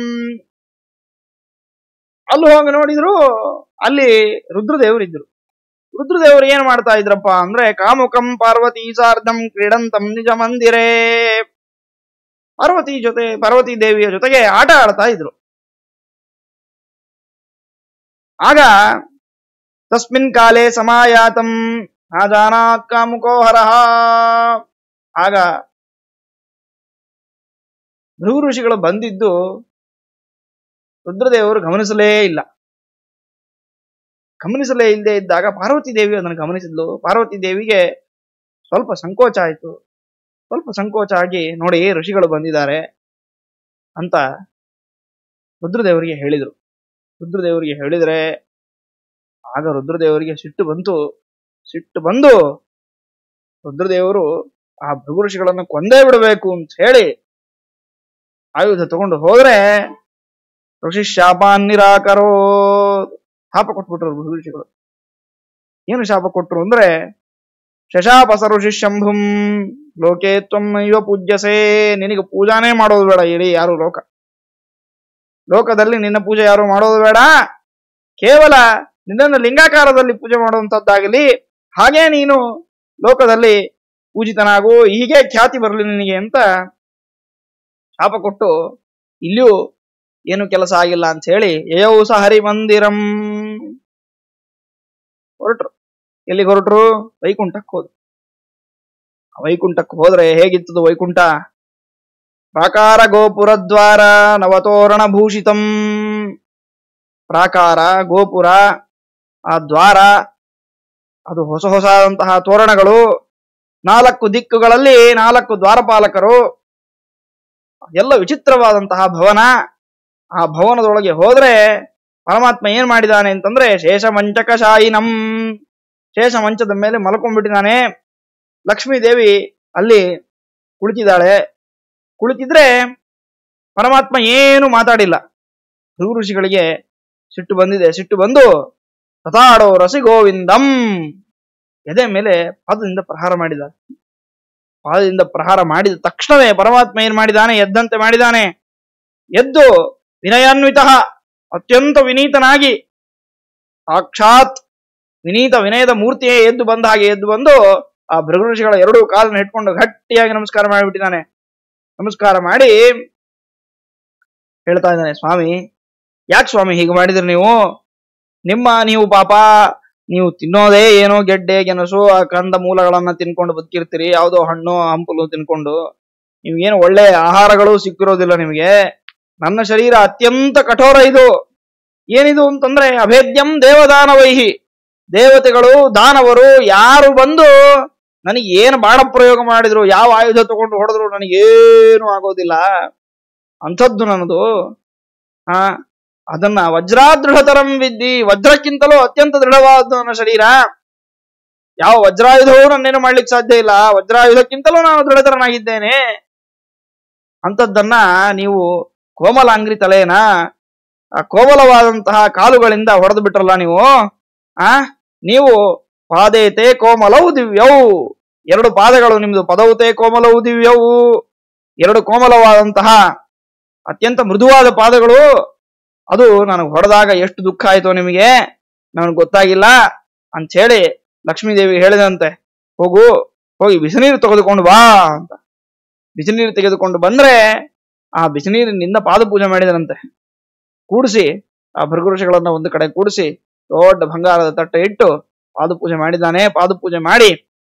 ಅಲ್ಲಿ ಹೋಗಿ ನೋಡಿದ್ರು ಅಲ್ಲಿ ರುದ್ರದೇವರಿದ್ರು ರುದ್ರದೇವರು ಏನ್ ಮಾಡ್ತಾ ಇದ್ರಪ್ಪ ಅಂದ್ರೆ ಕಾಮುಕಂ ಪಾರ್ವತಿ ಸಾರ್ಧಂ ಕ್ರೀಡಂತಂ ನಿಜ ಮಂದಿರೇ ಪಾರ್ವತಿ ಜೊತೆ ಪಾರ್ವತಿ ದೇವಿಯ ಜೊತೆಗೆ ಆಟ ಆಡ್ತಾ ಇದ್ರು ಆಗ ತಸ್ಮಿನ್ ಕಾಲೇ ಸಮಾಯಾತಂ ನಾಜಾನಾತ್ ಕಾಮುಕೋ ಹರಹ ಆಗ ಭೃಗು ಋಷಿಗಳು ಬಂದಿದ್ದು ರುದ್ರದೇವರು ಗಮನಿಸಲೇ ಇಲ್ಲ ಗಮನಿಸಲೇ ಇಲ್ಲದೆ ಇದ್ದಾಗ ಪಾರ್ವತಿ ದೇವಿ ಅದನ್ನು ಗಮನಿಸಿದ್ಲು ಪಾರ್ವತಿ ದೇವಿಗೆ ಸ್ವಲ್ಪ ಸಂಕೋಚ ಆಯ್ತು ಸ್ವಲ್ಪ ಸಂಕೋಚ ಆಗಿ ನೋಡಿ ಋಷಿಗಳು ಬಂದಿದ್ದಾರೆ ಅಂತ ರುದ್ರದೇವರಿಗೆ ಹೇಳಿದ್ರು ರುದ್ರದೇವರಿಗೆ ಹೇಳಿದ್ರೆ ಆಗ ರುದ್ರದೇವರಿಗೆ ಸಿಟ್ಟು ಬಂತು ಸಿಟ್ಟು ಬಂದು ರುದ್ರದೇವರು ಆ ಭೃಗು ಋಷಿಗಳನ್ನು ಕೊಂದೇ ಬಿಡಬೇಕು ಅಂತ ಹೇಳಿ ಆಯುಧ ತಗೊಂಡು ಹೋದ್ರೆ ಋಷಿ ಶಾಪಾನ್ ನಿರಾಕರೋ ಶಾಪ ಕೊಟ್ಬಿಟ್ರು ಭೃಗು ಋಷಿಗಳು ಏನು ಶಾಪ ಕೊಟ್ರು ಅಂದ್ರೆ ಶಶಾಪಸ ಋಷಿ ಶಂಭುಂ ಲೋಕೆ ತ್ವಂ ಇವ ಪೂಜ್ಯಸೇ ನಿನಗೆ ಪೂಜಾನೇ ಮಾಡೋದು ಬೇಡ ಇಡೀ ಯಾರು ಲೋಕ ಲೋಕದಲ್ಲಿ ನಿನ್ನ ಪೂಜೆ ಯಾರು ಮಾಡೋದು ಬೇಡ ಕೇವಲ ನಿನ್ನನ್ನು ಲಿಂಗಾಕಾರದಲ್ಲಿ ಪೂಜೆ ಮಾಡುವಂತದ್ದಾಗಲಿ ಹಾಗೆ ನೀನು ಲೋಕದಲ್ಲಿ ಪೂಜಿತನಾಗು ಹೀಗೆ ಖ್ಯಾತಿ ಬರಲಿ ನಿನಗೆ ಅಂತ ಶಾಪ ಕೊಟ್ಟು ಇಲ್ಲಿಯೂ ಏನು ಕೆಲಸ ಆಗಿಲ್ಲ ಅಂತ ಹೇಳಿ ಯಯೌ ಸ ಹರಿ ಮಂದಿರಂ ಹೊರಟ್ರು ಎಲ್ಲಿಗೆ ಹೊರಟ್ರು ವೈಕುಂಠಕ್ಕೆ ಹೋದ್ರು ವೈಕುಂಠಕ್ಕೆ ಹೋದ್ರೆ ಹೇಗಿತ್ತದು ವೈಕುಂಠ ಪ್ರಾಕಾರ ಗೋಪುರ ದ್ವಾರ ನವತೋರಣ ಭೂಷಿತಂ ಪ್ರಾಕಾರ ಗೋಪುರ ಆ ದ್ವಾರ ಅದು ಹೊಸ ಹೊಸದಂತಹ ತೋರಣಗಳು ನಾಲ್ಕು ದಿಕ್ಕುಗಳಲ್ಲಿ ನಾಲ್ಕು ದ್ವಾರಪಾಲಕರು ಎಲ್ಲ ವಿಚಿತ್ರವಾದಂತಹ ಭವನ ಆ ಭವನದೊಳಗೆ ಹೋದ್ರೆ ಪರಮಾತ್ಮ ಏನ್ ಮಾಡಿದಾನೆ ಅಂತಂದ್ರೆ ಶೇಷ ಮಂಚಕ ಶಾಯಿನಂ ಶೇಷ ಮಂಚದ ಮೇಲೆ ಮಲ್ಕೊಂಡ್ಬಿಟ್ಟಿದ್ದಾನೆ ಲಕ್ಷ್ಮೀ ದೇವಿ ಅಲ್ಲಿ ಕುಳಿತಿದ್ದಾಳೆ ಕುಳಿತಿದ್ರೆ ಪರಮಾತ್ಮ ಏನು ಮಾತಾಡಿಲ್ಲ ಭೃಗು ಋಷಿಗಳಿಗೆ ಸಿಟ್ಟು ಬಂದಿದೆ ಸಿಟ್ಟು ಬಂದು ತಥಾಡೋ ರಸಿ ಗೋವಿಂದಂ ಎದೆ ಮೇಲೆ ಪಾದದಿಂದ ಪ್ರಹಾರ ಮಾಡಿದ ಪಾದದಿಂದ ಪ್ರಹಾರ ಮಾಡಿದ ತಕ್ಷಣವೇ ಪರಮಾತ್ಮ ಏನ್ ಮಾಡಿದಾನೆ ಎದ್ದಂತೆ ಮಾಡಿದಾನೆ ಎದ್ದು ವಿನಯಾನ್ವಿತ ಅತ್ಯಂತ ವಿನೀತನಾಗಿ ಸಾಕ್ಷಾತ್ ವಿನೀತ ವಿನಯದ ಮೂರ್ತಿಯೇ ಎದ್ದು ಬಂದ ಹಾಗೆ ಎದ್ದು ಬಂದು ಆ ಭೃಗು ಋಷಿಗಳ ಎರಡೂ ಕಾಲನ್ನು ಇಟ್ಕೊಂಡು ಗಟ್ಟಿಯಾಗಿ ನಮಸ್ಕಾರ ಮಾಡಿಬಿಟ್ಟಿದ್ದಾನೆ ನಮಸ್ಕಾರ ಮಾಡಿ ಹೇಳ್ತಾ ಇದ್ದಾನೆ ಸ್ವಾಮಿ ಯಾಕೆ ಸ್ವಾಮಿ ಹೀಗೆ ಮಾಡಿದ್ರಿ ನೀವು ನಿಮ್ಮ ನೀವು ಪಾಪ ನೀವು ತಿನ್ನೋದೇ ಏನೋ ಗೆಡ್ಡೆ ಗೆಣಸು ಆ ಕಂದ ಮೂಲಗಳನ್ನ ತಿನ್ಕೊಂಡು ಬದುಕಿರ್ತೀರಿ ಯಾವುದೋ ಹಣ್ಣು ಹಂಪಲು ತಿನ್ಕೊಂಡು ನಿಮ್ಗೇನು ಒಳ್ಳೆ ಆಹಾರಗಳು ಸಿಕ್ಕಿರೋದಿಲ್ಲ ನಿಮಗೆ ನನ್ನ ಶರೀರ ಅತ್ಯಂತ ಕಠೋರ ಇದು ಏನಿದು ಅಂತಂದ್ರೆ ಅಭೇದ್ಯಂ ದೇವದಾನವೈಹಿ ದೇವತೆಗಳು ದಾನವರು ಯಾರು ಬಂದು ನನಗೆ ಏನು ಬಾಣ ಪ್ರಯೋಗ ಮಾಡಿದ್ರು ಯಾವ ಆಯುಧ ತಗೊಂಡು ಹೊಡೆದ್ರು ನನಗೇನು ಆಗೋದಿಲ್ಲ ಅಂಥದ್ದು ನನ್ನದು ಹಾ ಅದನ್ನ ವಜ್ರಾದೃಢತರಂ ವಿದ್ದಿ ವಜ್ರಕ್ಕಿಂತಲೂ ಅತ್ಯಂತ ದೃಢವಾದ ನನ್ನ ಶರೀರ ಯಾವ ವಜ್ರಾಯುಧವೂ ನನ್ನೇನು ಮಾಡ್ಲಿಕ್ಕೆ ಸಾಧ್ಯ ಇಲ್ಲ ವಜ್ರಾಯುಧಕ್ಕಿಂತಲೂ ನಾನು ದೃಢತರನಾಗಿದ್ದೇನೆ ಅಂಥದ್ದನ್ನ ನೀವು ಕೋಮಲಾಂಗ್ರಿ ತಲೆಯನ ಆ ಕೋಮಲವಾದಂತಹ ಕಾಲುಗಳಿಂದ ಹೊಡೆದು ಬಿಟ್ರಲ್ಲ ನೀವು ಆ ನೀವು ಪಾದೇತೆ ಕೋಮಲವು ದಿವ್ಯವು ಎರಡು ಪಾದಗಳು ನಿಮ್ದು ಪದವುತೆ ಕೋಮಲವು ದಿವ್ಯವು ಎರಡು ಕೋಮಲವಾದಂತಹ ಅತ್ಯಂತ ಮೃದುವಾದ ಪಾದಗಳು ಅದು ನನಗೆ ಹೊಡೆದಾಗ ಎಷ್ಟು ದುಃಖ ಆಯ್ತು ನಿಮಗೆ ನನಗೆ ಗೊತ್ತಾಗಿಲ್ಲ ಅಂತ ಹೇಳಿ ಲಕ್ಷ್ಮೀದೇವಿ ಹೇಳಿದಂತೆ ಹೋಗು ಹೋಗಿ ಬಿಸಿನೀರು ತೆಗೆದುಕೊಂಡು ಬಾ ಅಂತ ಬಿಸಿನೀರು ತೆಗೆದುಕೊಂಡು ಬಂದ್ರೆ ಆ ಬಿಸಿನೀರಿನಿಂದ ಪಾದ ಪೂಜೆ ಮಾಡಿದರಂತೆ ಕೂಡಿಸಿ ಆ ಭೃಗುರುಷಗಳನ್ನ ಒಂದು ಕಡೆ ಕೂಡಿಸಿ ದೊಡ್ಡ ಬಂಗಾರದ ತಟ್ಟೆ ಇಟ್ಟು ಪಾದ ಪೂಜೆ ಮಾಡಿದ್ದಾನೆ ಪಾದ ಪೂಜೆ ಮಾಡಿ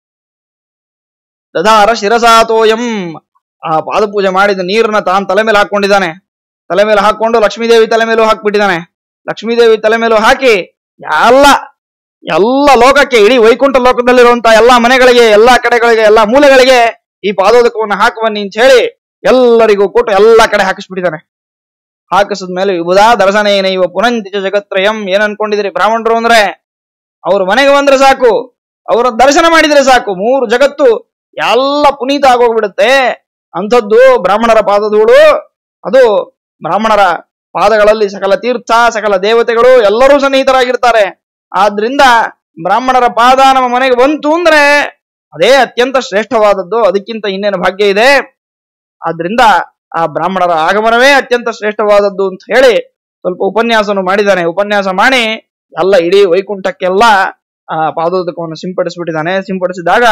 ದಧಾರ ಶಿರಸಾತೋಯಂ ಆ ಪಾದ ಪೂಜೆ ಮಾಡಿದ ನೀರನ್ನ ತಾನು ತಲೆ ಮೇಲೆ ಹಾಕೊಂಡಿದ್ದಾನೆ ತಲೆ ಮೇಲೆ ಹಾಕೊಂಡು ಲಕ್ಷ್ಮೀದೇವಿ ತಲೆ ಮೇಲೂ ಹಾಕ್ಬಿಟ್ಟಿದ್ದಾನೆ ಲಕ್ಷ್ಮೀದೇವಿ ತಲೆ ಮೇಲೂ ಹಾಕಿ ಎಲ್ಲ ಎಲ್ಲ ಲೋಕಕ್ಕೆ ಇಡೀ ವೈಕುಂಠ ಲೋಕದಲ್ಲಿರುವಂತಹ ಎಲ್ಲಾ ಮನೆಗಳಿಗೆ ಎಲ್ಲಾ ಕಡೆಗಳಿಗೆ ಎಲ್ಲಾ ಮೂಲೆಗಳಿಗೆ ಈ ಪಾದೋದಕವನ್ನು ಹಾಕುವನ್ನಿ ಅಂತ ಹೇಳಿ ಎಲ್ಲರಿಗೂ ಕೊಟ್ಟು ಎಲ್ಲಾ ಕಡೆ ಹಾಕಿಸ್ಬಿಟ್ಟಿದ್ದಾನೆ ಹಾಕಿಸಿದ ಮೇಲೆ ವಿಬುಧಾ ದರ್ಶನೇನ ಇವ ಪುನಂತಿಚ ಜಗತ್ರಯಂ ಏನ್ ಅನ್ಕೊಂಡಿದಿರಿ ಬ್ರಾಹ್ಮಣರು ಅಂದ್ರೆ ಅವ್ರ ಮನೆಗೆ ಬಂದ್ರೆ ಸಾಕು ಅವರ ದರ್ಶನ ಮಾಡಿದ್ರೆ ಸಾಕು ಮೂರು ಜಗತ್ತು ಎಲ್ಲ ಪುನೀತ ಆಗೋಗ್ಬಿಡುತ್ತೆ ಅಂಥದ್ದು ಬ್ರಾಹ್ಮಣರ ಪಾದಧೂಳು ಅದು ಬ್ರಾಹ್ಮಣರ ಪಾದಗಳಲ್ಲಿ ಸಕಲ ತೀರ್ಥ ಸಕಲ ದೇವತೆಗಳು ಎಲ್ಲರೂ ಸನ್ನಿಹಿತರಾಗಿರ್ತಾರೆ ಆದ್ರಿಂದ ಬ್ರಾಹ್ಮಣರ ಪಾದ ನಮ್ಮ ಮನೆಗೆ ಬಂತು ಅಂದ್ರೆ ಅದೇ ಅತ್ಯಂತ ಶ್ರೇಷ್ಠವಾದದ್ದು ಅದಕ್ಕಿಂತ ಇನ್ನೇನು ಭಾಗ್ಯ ಇದೆ ಆದ್ರಿಂದ ಆ ಬ್ರಾಹ್ಮಣರ ಆಗಮನವೇ ಅತ್ಯಂತ ಶ್ರೇಷ್ಠವಾದದ್ದು ಅಂತ ಹೇಳಿ ಸ್ವಲ್ಪ ಉಪನ್ಯಾಸವನ್ನು ಮಾಡಿದ್ದಾನೆ ಉಪನ್ಯಾಸ ಮಾಡಿ ಎಲ್ಲ ಇಡೀ ವೈಕುಂಠಕ್ಕೆಲ್ಲ ಆ ಪಾದೋದಕವನ್ನು ಸಿಂಪಡಿಸ್ಬಿಟ್ಟಿದ್ದಾನೆ ಸಿಂಪಡಿಸಿದಾಗ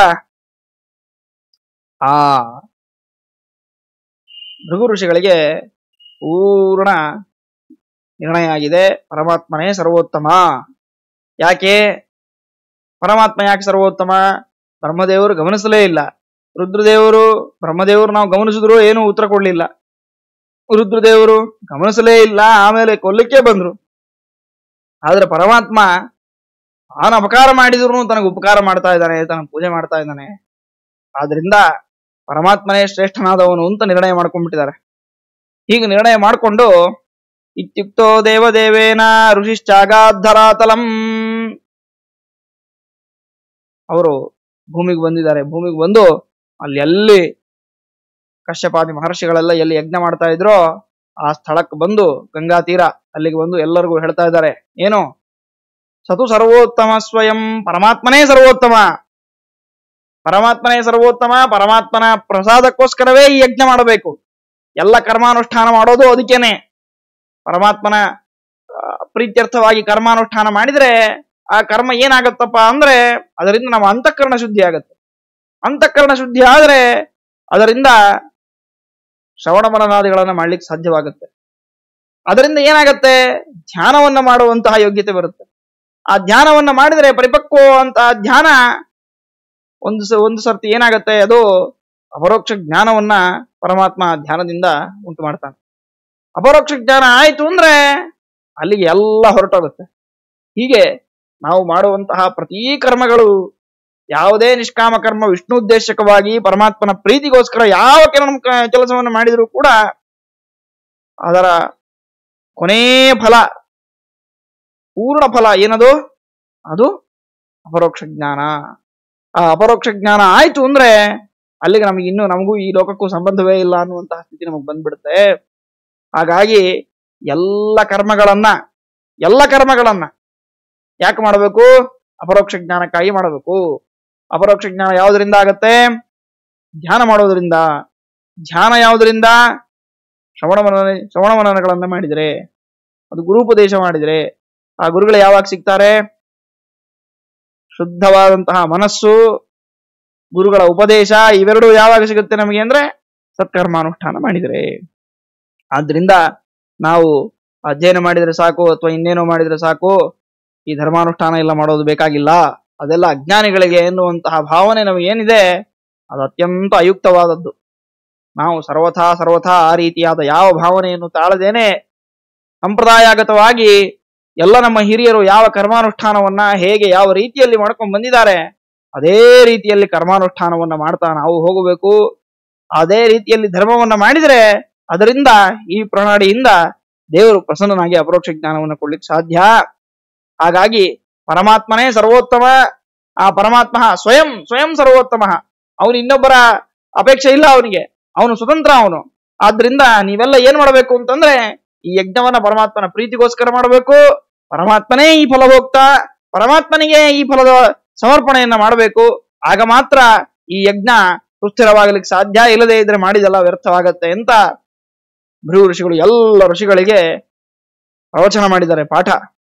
ಆ ಭೃಗು ಋಷಿಗಳಿಗೆ ಪೂರ್ಣ ನಿರ್ಣಯ ಆಗಿದೆ ಪರಮಾತ್ಮನೇ ಸರ್ವೋತ್ತಮ ಯಾಕೆ ಪರಮಾತ್ಮ ಯಾಕೆ ಸರ್ವೋತ್ತಮ ಬ್ರಹ್ಮದೇವರು ಗಮನಿಸಲೇ ಇಲ್ಲ ರುದ್ರದೇವರು ಬ್ರಹ್ಮದೇವರು ನಾವು ಗಮನಿಸಿದ್ರು ಏನು ಉತ್ತರ ಕೊಡ್ಲಿಲ್ಲ ರುದ್ರದೇವರು ಗಮನಿಸಲೇ ಇಲ್ಲ ಆಮೇಲೆ ಕೊಲ್ಲಿಕ್ಕೆ ಬಂದ್ರು ಆದ್ರೆ ಪರಮಾತ್ಮ ತಾನು ಅಪಕಾರ ಮಾಡಿದ್ರು ತನಗೆ ಉಪಕಾರ ಮಾಡ್ತಾ ಇದ್ದಾನೆ ತನಗೆ ಪೂಜೆ ಮಾಡ್ತಾ ಇದ್ದಾನೆ ಆದ್ರಿಂದ ಪರಮಾತ್ಮನೇ ಶ್ರೇಷ್ಠನಾದವನು ಅಂತ ನಿರ್ಣಯ ಮಾಡ್ಕೊಂಡ್ಬಿಟ್ಟಿದ್ದಾರೆ ಹೀಗೆ ನಿರ್ಣಯ ಮಾಡಿಕೊಂಡು ಇತ್ಯುಕ್ತೋ ದೇವದೇವೇನ ಋಷಿಶ್ಚಾಗಾಧರಾತಲಂ ಅವರು ಭೂಮಿಗೆ ಬಂದಿದ್ದಾರೆ ಭೂಮಿಗೆ ಬಂದು ಅಲ್ಲಿ ಎಲ್ಲಿ ಕಶ್ಯಪಾದಿ ಮಹರ್ಷಿಗಳೆಲ್ಲ ಎಲ್ಲಿ ಯಜ್ಞ ಮಾಡ್ತಾ ಇದ್ರೋ ಆ ಸ್ಥಳಕ್ಕೆ ಬಂದು ಗಂಗಾ ತೀರ ಅಲ್ಲಿಗೆ ಬಂದು ಎಲ್ಲರಿಗೂ ಹೇಳ್ತಾ ಇದ್ದಾರೆ ಏನು ಸತು ಸರ್ವೋತ್ತಮ ಸ್ವಯಂ ಪರಮಾತ್ಮನೇ ಸರ್ವೋತ್ತಮ ಪರಮಾತ್ಮನೇ ಸರ್ವೋತ್ತಮ ಪರಮಾತ್ಮನ ಪ್ರಸಾದಕ್ಕೋಸ್ಕರವೇ ಈ ಯಜ್ಞ ಮಾಡಬೇಕು ಎಲ್ಲ ಕರ್ಮಾನುಷ್ಠಾನ ಮಾಡೋದು ಅದಕ್ಕೇನೆ ಪರಮಾತ್ಮನ ಆ, ಪ್ರೀತ್ಯರ್ಥವಾಗಿ ಕರ್ಮಾನುಷ್ಠಾನ ಮಾಡಿದ್ರೆ ಆ ಕರ್ಮ ಏನಾಗತ್ತಪ್ಪ ಅಂದ್ರೆ ಅದರಿಂದ ನಮ್ಮ ಅಂತಃಕರಣ ಶುದ್ಧಿ ಆಗತ್ತೆ ಅಂತಃಕರಣ ಶುದ್ಧಿ ಆದ್ರೆ ಅದರಿಂದ ಶ್ರವಣ ಮನನಾದಿಗಳನ್ನ ಮಾಡ್ಲಿಕ್ಕೆ ಸಾಧ್ಯವಾಗುತ್ತೆ ಅದರಿಂದ ಏನಾಗತ್ತೆ ಧ್ಯಾನವನ್ನ ಮಾಡುವಂತಹ ಯೋಗ್ಯತೆ ಬರುತ್ತೆ ಆ ಧ್ಯಾನವನ್ನ ಮಾಡಿದ್ರೆ ಪರಿಪಕ್ವ ಅಂತ ಧ್ಯಾನ ಒಂದು ಸ ಒಂದು ಸರ್ತಿ ಏನಾಗತ್ತೆ ಅದು ಅಪರೋಕ್ಷ ಜ್ಞಾನವನ್ನ ಪರಮಾತ್ಮ ಧ್ಯಾನದಿಂದ ಉಂಟು ಮಾಡ್ತಾನೆ ಅಪರೋಕ್ಷ ಜ್ಞಾನ ಆಯ್ತು ಅಂದ್ರೆ ಅಲ್ಲಿಗೆ ಎಲ್ಲ ಹೊರಟೋಗುತ್ತೆ ಹೀಗೆ ನಾವು ಮಾಡುವಂತಹ ಪ್ರತಿ ಕರ್ಮಗಳು ಯಾವುದೇ ನಿಷ್ಕಾಮ ಕರ್ಮ ವಿಷ್ಣು ಉದ್ದೇಶಕವಾಗಿ ಪರಮಾತ್ಮನ ಪ್ರೀತಿಗೋಸ್ಕರ ಯಾವ ಕೆಲಸ ಕೆಲಸವನ್ನು ಮಾಡಿದರೂ ಕೂಡ ಅದರ ಕೊನೆಯ ಫಲ ಪೂರ್ಣ ಫಲ ಏನದು ಅದು ಅಪರೋಕ್ಷ ಜ್ಞಾನ ಆ ಅಪರೋಕ್ಷ ಜ್ಞಾನ ಆಯ್ತು ಅಂದ್ರೆ ಅಲ್ಲಿಗೆ ನಮಗೆ ಇನ್ನು ನಮಗೂ ಈ ಲೋಕಕ್ಕೂ ಸಂಬಂಧವೇ ಇಲ್ಲ ಅನ್ನುವಂತಹ ಸ್ಥಿತಿ ನಮಗೆ ಬಂದ್ಬಿಡುತ್ತೆ ಹಾಗಾಗಿ ಎಲ್ಲ ಕರ್ಮಗಳನ್ನ ಎಲ್ಲ ಕರ್ಮಗಳನ್ನ ಯಾಕೆ ಮಾಡಬೇಕು ಅಪರೋಕ್ಷ ಜ್ಞಾನಕ್ಕಾಗಿ ಮಾಡಬೇಕು ಅಪರೋಕ್ಷ ಜ್ಞಾನ ಯಾವುದರಿಂದ ಆಗತ್ತೆ ಧ್ಯಾನ ಮಾಡೋದ್ರಿಂದ ಧ್ಯಾನ ಯಾವುದರಿಂದ ಶ್ರವಣ ಮನನ ಶ್ರವಣ ಮನನಗಳನ್ನ ಮಾಡಿದರೆ ಅದು ಗುರುಪದೇಶ ಮಾಡಿದರೆ ಆ ಗುರುಗಳು ಯಾವಾಗ ಸಿಗ್ತಾರೆ ಶುದ್ಧವಾದಂತಹ ಮನಸ್ಸು ಗುರುಗಳ ಉಪದೇಶ ಇವೆರಡು ಯಾವಾಗ ಸಿಗುತ್ತೆ ನಮಗೆ ಅಂದ್ರೆ ಸತ್ಕರ್ಮಾನುಷ್ಠಾನ ಮಾಡಿದರೆ ಆದ್ರಿಂದ ನಾವು ಅಧ್ಯಯನ ಮಾಡಿದ್ರೆ ಸಾಕು ಅಥವಾ ಇನ್ನೇನೋ ಮಾಡಿದ್ರೆ ಸಾಕು ಈ ಧರ್ಮಾನುಷ್ಠಾನ ಎಲ್ಲ ಮಾಡೋದು ಬೇಕಾಗಿಲ್ಲ ಅದೆಲ್ಲ ಅಜ್ಞಾನಿಗಳಿಗೆ ಎನ್ನುವಂತಹ ಭಾವನೆ ನಮಗೇನಿದೆ ಅದು ಅತ್ಯಂತ ಅಯುಕ್ತವಾದದ್ದು ನಾವು ಸರ್ವಥಾ ಸರ್ವಥಾ ಆ ರೀತಿಯಾದ ಯಾವ ಭಾವನೆಯನ್ನು ತಾಳದೇನೆ ಸಂಪ್ರದಾಯಗತವಾಗಿ ಎಲ್ಲ ನಮ್ಮ ಹಿರಿಯರು ಯಾವ ಕರ್ಮಾನುಷ್ಠಾನವನ್ನ ಹೇಗೆ ಯಾವ ರೀತಿಯಲ್ಲಿ ಮಾಡ್ಕೊಂಡು ಬಂದಿದ್ದಾರೆ ಅದೇ ರೀತಿಯಲ್ಲಿ ಕರ್ಮಾನುಷ್ಠಾನವನ್ನ ಮಾಡ್ತಾ ನಾವು ಹೋಗಬೇಕು ಅದೇ ರೀತಿಯಲ್ಲಿ ಧರ್ಮವನ್ನ ಮಾಡಿದರೆ ಅದರಿಂದ ಈ ಪ್ರಣಾಳಿಯಿಂದ ದೇವರು ಪ್ರಸನ್ನನಾಗಿ ಅಪರೋಕ್ಷ ಜ್ಞಾನವನ್ನು ಕೊಡ್ಲಿಕ್ಕೆ ಸಾಧ್ಯ ಹಾಗಾಗಿ ಪರಮಾತ್ಮನೇ ಸರ್ವೋತ್ತಮ ಆ ಪರಮಾತ್ಮ ಸ್ವಯಂ ಸ್ವಯಂ ಸರ್ವೋತ್ತಮ ಅವನು ಇನ್ನೊಬ್ಬರ ಅಪೇಕ್ಷೆ ಇಲ್ಲ ಅವನಿಗೆ ಅವನು ಸ್ವತಂತ್ರ ಅವನು ಆದ್ರಿಂದ ನೀವೆಲ್ಲ ಏನ್ ಮಾಡಬೇಕು ಅಂತಂದ್ರೆ ಈ ಯಜ್ಞವನ್ನ ಪರಮಾತ್ಮನ ಪ್ರೀತಿಗೋಸ್ಕರ ಮಾಡಬೇಕು ಪರಮಾತ್ಮನೇ ಈ ಫಲ ಹೋಗ್ತಾ ಪರಮಾತ್ಮನಿಗೆ ಈ ಫಲದ ಸಮರ್ಪಣೆಯನ್ನ ಮಾಡಬೇಕು ಆಗ ಮಾತ್ರ ಈ ಯಜ್ಞ ಸುಸ್ಥಿರವಾಗಲಿಕ್ಕೆ ಸಾಧ್ಯ ಇಲ್ಲದೆ ಇದ್ರೆ ಮಾಡಿದೆಲ್ಲ ವ್ಯರ್ಥವಾಗತ್ತೆ ಅಂತ ಭೃಗು ಋಷಿಗಳು ಎಲ್ಲ ಋಷಿಗಳಿಗೆ ಪ್ರವಚನ ಮಾಡಿದ್ದಾರೆ ಪಾಠ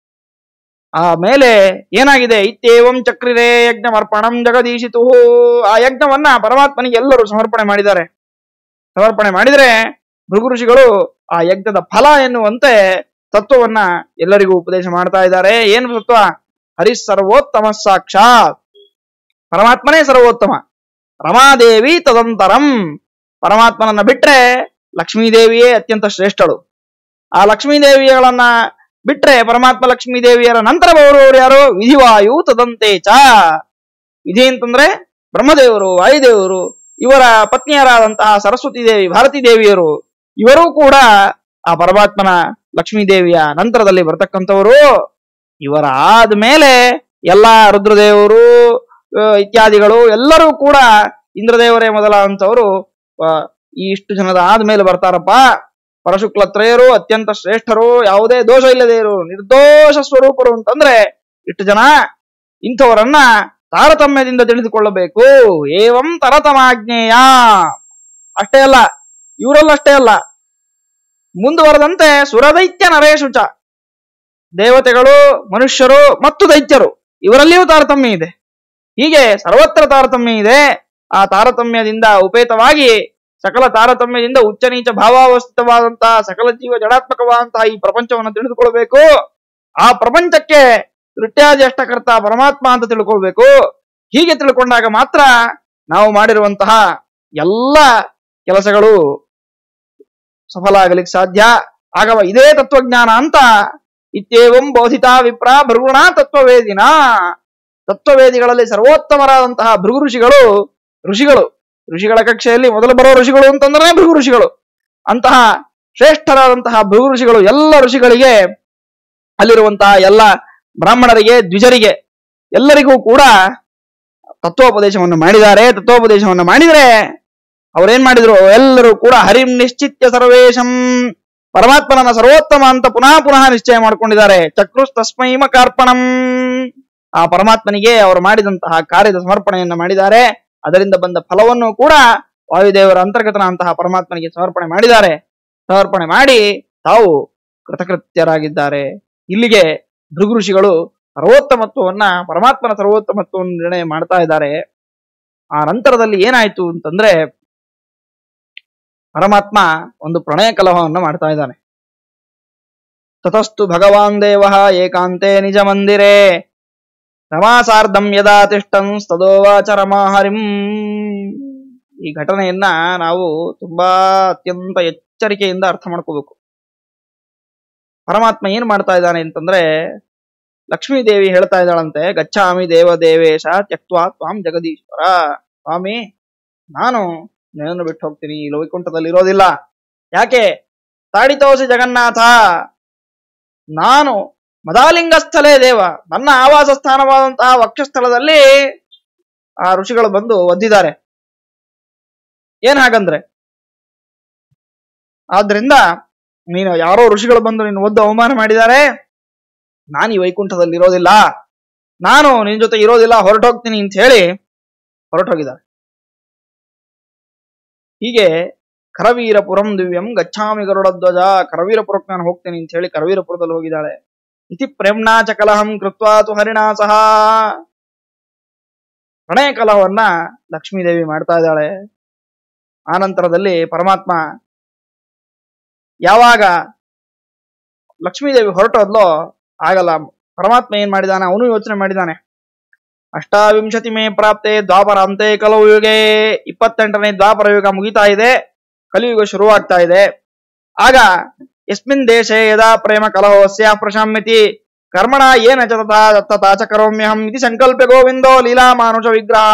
ಆ ಮೇಲೆ ಏನಾಗಿದೆ ಇತ್ಯೇವಂ ಚಕ್ರಿರೇ ಯಜ್ಞಮರ್ಪಣಂ ಜಗದೀಶಿತು ಆ ಯಜ್ಞವನ್ನ ಪರಮಾತ್ಮನಿಗೆ ಎಲ್ಲರೂ ಸಮರ್ಪಣೆ ಮಾಡಿದ್ದಾರೆ ಸಮರ್ಪಣೆ ಮಾಡಿದ್ರೆ ಭೃಗು ಋಷಿಗಳು ಆ ಯಜ್ಞದ ಫಲ ಎನ್ನುವಂತೆ ತತ್ವವನ್ನ ಎಲ್ಲರಿಗೂ ಉಪದೇಶ ಮಾಡ್ತಾ ಇದ್ದಾರೆ ಏನು ತತ್ವ ಹರಿ ಸರ್ವೋತ್ತಮ ಸಾಕ್ಷಾತ್ ಪರಮಾತ್ಮನೇ ಸರ್ವೋತ್ತಮ ರಮಾದೇವಿ ತದಂತರಂ ಪರಮಾತ್ಮನನ್ನ ಬಿಟ್ರೆ ಲಕ್ಷ್ಮೀದೇವಿಯೇ ಅತ್ಯಂತ ಶ್ರೇಷ್ಠಳು ಆ ಲಕ್ಷ್ಮೀದೇವಿಗಳನ್ನ ಬಿಟ್ರೆ ಪರಮಾತ್ಮ ಲಕ್ಷ್ಮೀ ದೇವಿಯರ ನಂತರ ಬರುವವರು ಯಾರು ವಿಧಿವಾಯು ತದಂತೆ ಚ ವಿಧಿ ಅಂತಂದ್ರೆ ಬ್ರಹ್ಮದೇವರು ವಾಯುದೇವರು ಇವರ ಪತ್ನಿಯರಾದಂತಹ ಸರಸ್ವತಿ ದೇವಿ ಭಾರತೀ ದೇವಿಯರು ಇವರೂ ಕೂಡ ಆ ಪರಮಾತ್ಮನ ಲಕ್ಷ್ಮೀ ದೇವಿಯ ನಂತರದಲ್ಲಿ ಬರ್ತಕ್ಕಂಥವರು ಇವರ ಆದ್ಮೇಲೆ ಎಲ್ಲಾ ರುದ್ರದೇವರು ಆ, ಇತ್ಯಾದಿಗಳು ಎಲ್ಲರೂ ಕೂಡ ಇಂದ್ರದೇವರೇ ಮೊದಲಾದಂಥವರು ಆ, ಈ ಇಷ್ಟು ಜನದ ಆದ್ಮೇಲೆ ಬರ್ತಾರಪ್ಪ ಪರಶುಕ್ಲತ್ರಯರು ಅತ್ಯಂತ ಶ್ರೇಷ್ಠರು ಯಾವುದೇ ದೋಷ ಇಲ್ಲದೆ ಇರು ನಿರ್ದೋಷ ಸ್ವರೂಪರು ಅಂತಂದ್ರೆ ಇಷ್ಟು ಜನ ಇಂಥವರನ್ನ ತಾರತಮ್ಯದಿಂದ ತಿಳಿದುಕೊಳ್ಳಬೇಕು ಏವಂ ತರತಮಾಜ್ಞೇಯ ಅಷ್ಟೇ ಅಲ್ಲ ಇವರಲ್ಲಷ್ಟೇ ಅಲ್ಲ ಮುಂದುವರೆದಂತೆ ಸುರದೈತ್ಯ ನರೇಶುಚ ದೇವತೆಗಳು ಮನುಷ್ಯರು ಮತ್ತು ದೈತ್ಯರು ಇವರಲ್ಲಿಯೂ ತಾರತಮ್ಯ ಇದೆ ಹೀಗೆ ಸರ್ವತ್ರ ತಾರತಮ್ಯ ಇದೆ ಆ ತಾರತಮ್ಯದಿಂದ ಉಪೇತವಾಗಿ ಸಕಲ ತಾರತಮ್ಯದಿಂದ ಉಚ್ಚ ನೀಚ ಭಾವಾವಸ್ಥಿತವಾದಂತಹ ಸಕಲ ಜೀವ ಜಡಾತ್ಮಕವಾದಂತಹ ಈ ಪ್ರಪಂಚವನ್ನು ತಿಳಿದುಕೊಳ್ಬೇಕು ಆ ಪ್ರಪಂಚಕ್ಕೆ ನೃತ್ಯಾದ್ಯಷ್ಟಕರ್ತ ಪರಮಾತ್ಮ ಅಂತ ತಿಳ್ಕೊಳ್ಬೇಕು ಹೀಗೆ ತಿಳ್ಕೊಂಡಾಗ ಮಾತ್ರ ನಾವು ಮಾಡಿರುವಂತಹ ಎಲ್ಲ ಕೆಲಸಗಳು ಸಫಲ ಆಗಲಿಕ್ಕೆ ಸಾಧ್ಯ ಆಗವ ಇದೇ ತತ್ವಜ್ಞಾನ ಅಂತ ಇತ್ಯೇವಂ ಬೋಧಿತಾ ವಿಪ್ರ ಭೃಗುಣ ತತ್ವವೇದಿನ ತತ್ವವೇದಿಗಳಲ್ಲಿ ಸರ್ವೋತ್ತಮರಾದಂತಹ ಭೃಗು ಋಷಿಗಳು ಋಷಿಗಳು ಋಷಿಗಳ ಕಕ್ಷೆಯಲ್ಲಿ ಮೊದಲು ಬರೋ ಋಷಿಗಳು ಅಂತಂದ್ರೆ ಭೃಗು ಋಷಿಗಳು ಅಂತಹ ಶ್ರೇಷ್ಠರಾದಂತಹ ಭೃಗು ಋಷಿಗಳು ಎಲ್ಲ ಋಷಿಗಳಿಗೆ ಅಲ್ಲಿರುವಂತಹ ಎಲ್ಲ ಬ್ರಾಹ್ಮಣರಿಗೆ ದ್ವಿಜರಿಗೆ ಎಲ್ಲರಿಗೂ ಕೂಡ ತತ್ವೋಪದೇಶವನ್ನು ಮಾಡಿದ್ದಾರೆ ತತ್ವೋಪದೇಶವನ್ನು ಮಾಡಿದರೆ ಅವ್ರೇನ್ ಮಾಡಿದ್ರು ಎಲ್ಲರೂ ಕೂಡ ಹರಿಂ ನಿಶ್ಚಿತ್ಯ ಸರ್ವೇಶಂ ಪರಮಾತ್ಮನನ್ನ ಸರ್ವೋತ್ತಮ ಅಂತ ಪುನಃ ಪುನಃ ನಿಶ್ಚಯ ಮಾಡ್ಕೊಂಡಿದ್ದಾರೆ ಚಕ್ರುಸ್ ತಸ್ಮೈ ಮಕಾರ್ಪಣಂ ಆ ಪರಮಾತ್ಮನಿಗೆ ಅವರು ಮಾಡಿದಂತಹ ಕಾರ್ಯದ ಸಮರ್ಪಣೆಯನ್ನ ಮಾಡಿದ್ದಾರೆ ಅದರಿಂದ ಬಂದ ಫಲವನ್ನು ಕೂಡ ವಾಯುದೇವರ ಅಂತರ್ಗತನಂತಹ ಪರಮಾತ್ಮನಿಗೆ ಸಮರ್ಪಣೆ ಮಾಡಿದ್ದಾರೆ ಸಮರ್ಪಣೆ ಮಾಡಿ ತಾವು ಕೃತಕೃತ್ಯರಾಗಿದ್ದಾರೆ ಇಲ್ಲಿಗೆ ಭೃಗು ಋಷಿಗಳು ಸರ್ವೋತ್ತಮತ್ವವನ್ನ ಪರಮಾತ್ಮನ ಸರ್ವೋತ್ತಮತ್ವವನ್ನು ನಿರ್ಣಯ ಮಾಡ್ತಾ ಇದ್ದಾರೆ ಆ ನಂತರದಲ್ಲಿ ಏನಾಯ್ತು ಅಂತಂದ್ರೆ ಪರಮಾತ್ಮ ಒಂದು ಪ್ರಣಯ ಕಲಹವನ್ನು ಮಾಡ್ತಾ ಇದ್ದಾನೆ ತತಸ್ತು ಭಗವಾನ್ ದೇವ ಏಕಾಂತೆ ನಿಜ ಮಂದಿರೇ ರಮಾಸಾರ್ಧಂ ಯದಾ ತಿಷ್ಟಂ ತದೋವಾಚ ರಮಾಹರಿಂ ಈ ಘಟನೆಯನ್ನ ನಾವು ತುಂಬಾ ಅತ್ಯಂತ ಎಚ್ಚರಿಕೆಯಿಂದ ಅರ್ಥ ಮಾಡ್ಕೋಬೇಕು ಪರಮಾತ್ಮ ಏನ್ ಮಾಡ್ತಾ ಇದ್ದಾನೆ ಅಂತಂದ್ರೆ ಲಕ್ಷ್ಮೀದೇವಿ ಹೇಳ್ತಾ ಇದ್ದಾಳಂತೆ ಗಚ್ಚಾಮಿ ದೇವ ದೇವೇಶ ತ್ಯಕ್ವಾ ತ್ವಾಂ ಜಗದೀಶ್ವರ ಸ್ವಾಮಿ ನಾನು ನಿನ್ನನ್ನು ಬಿಟ್ಟು ಹೋಗ್ತೀನಿ ಈ ವೈಕುಂಠದಲ್ಲಿ ಇರೋದಿಲ್ಲ ಯಾಕೆ ತಾಡಿತೋಸಿ ಜಗನ್ನಾಥ ನಾನು ಮದಾಲಿಂಗಸ್ಥಲೇ ದೇವ ನನ್ನ ಆವಾಸ ಸ್ಥಾನವಾದಂತಹ ವಕ್ಷಸ್ಥಳದಲ್ಲಿ ಆ ಋಷಿಗಳು ಬಂದು ಒದ್ದಿದ್ದಾರೆ ಏನ್ ಹಾಗಂದ್ರೆ ಆದ್ರಿಂದ ನೀನು ಯಾರೋ ಋಷಿಗಳು ಬಂದು ನೀನು ಒದ್ದು ಅವಮಾನ ಮಾಡಿದ್ದಾರೆ ನಾನು ಈ ವೈಕುಂಠದಲ್ಲಿ ಇರೋದಿಲ್ಲ ನಾನು ನಿನ್ ಜೊತೆ ಇರೋದಿಲ್ಲ ಹೊರಟೋಗ್ತೀನಿ ಅಂತ ಹೇಳಿ ಹೊರಟೋಗಿದ್ದಾರೆ ಹೀಗೆ ಕರವೀರಪುರಂ ದಿವ್ಯಂ ಗಚ್ಚಾಮಿ ಗರುಡಧ್ವಜ ಕರವೀರಪುರಕ್ಕೆ ನಾನು ಹೋಗ್ತೀನಿ ಅಂತ ಹೇಳಿ ಕರವೀರಪುರದಲ್ಲಿ ಹೋಗಿದ್ದಾಳೆ ಇತಿ ಪ್ರೇಮ್ನಾ ಚ ಕಲಹಂ ಕೃತ್ವಾ ತು ಹರಿಣಾ ಸಹ ಪ್ರಣಯ ಕಲಹವನ್ನ ಲಕ್ಷ್ಮೀದೇವಿ ಮಾಡ್ತಾ ಇದ್ದಾಳೆ ಆನಂತರದಲ್ಲಿ ಪರಮಾತ್ಮ ಯಾವಾಗ ಲಕ್ಷ್ಮೀದೇವಿ ಹೊರಟೋದ್ಲೋ ಆಗಲ್ಲ ಪರಮಾತ್ಮ ಏನ್ ಮಾಡಿದಾನೆ ಅವನು ಯೋಚನೆ ಮಾಡಿದಾನೆ ಅಷ್ಟಾವಿಂಶತಿ ಮೇ ಪ್ರಾಪ್ತೆ ದ್ವಾಪರ ಅಂತೆ ಕಲವು ಯುಗೆ ಇಪ್ಪತ್ತೆಂಟನೇ ದ್ವಾಪರ ಯುಗ ಮುಗಿತಾ ಇದೆ ಕಲಿಯುಗ ಶುರುವಾಗ್ತಾ ಇದೆ ಆಗ ಯಸ್ಮಿನ್ ದೇಶೆ ಯದಾ ಪ್ರೇಮ ಕಲಹೋಸ್ಯ ಪ್ರಶಾಮ್ಯತಿ ಕರ್ಮಣ ಏನ ಚ ತಥಾ ತಥಾ ಚ ಕರೋಮ್ಯಹಂ ಇತಿ ಸಂಕಲ್ಪೆ ಗೋವಿಂದೋ ಲೀಲಾ ಮಾನುಷ ವಿಗ್ರಹ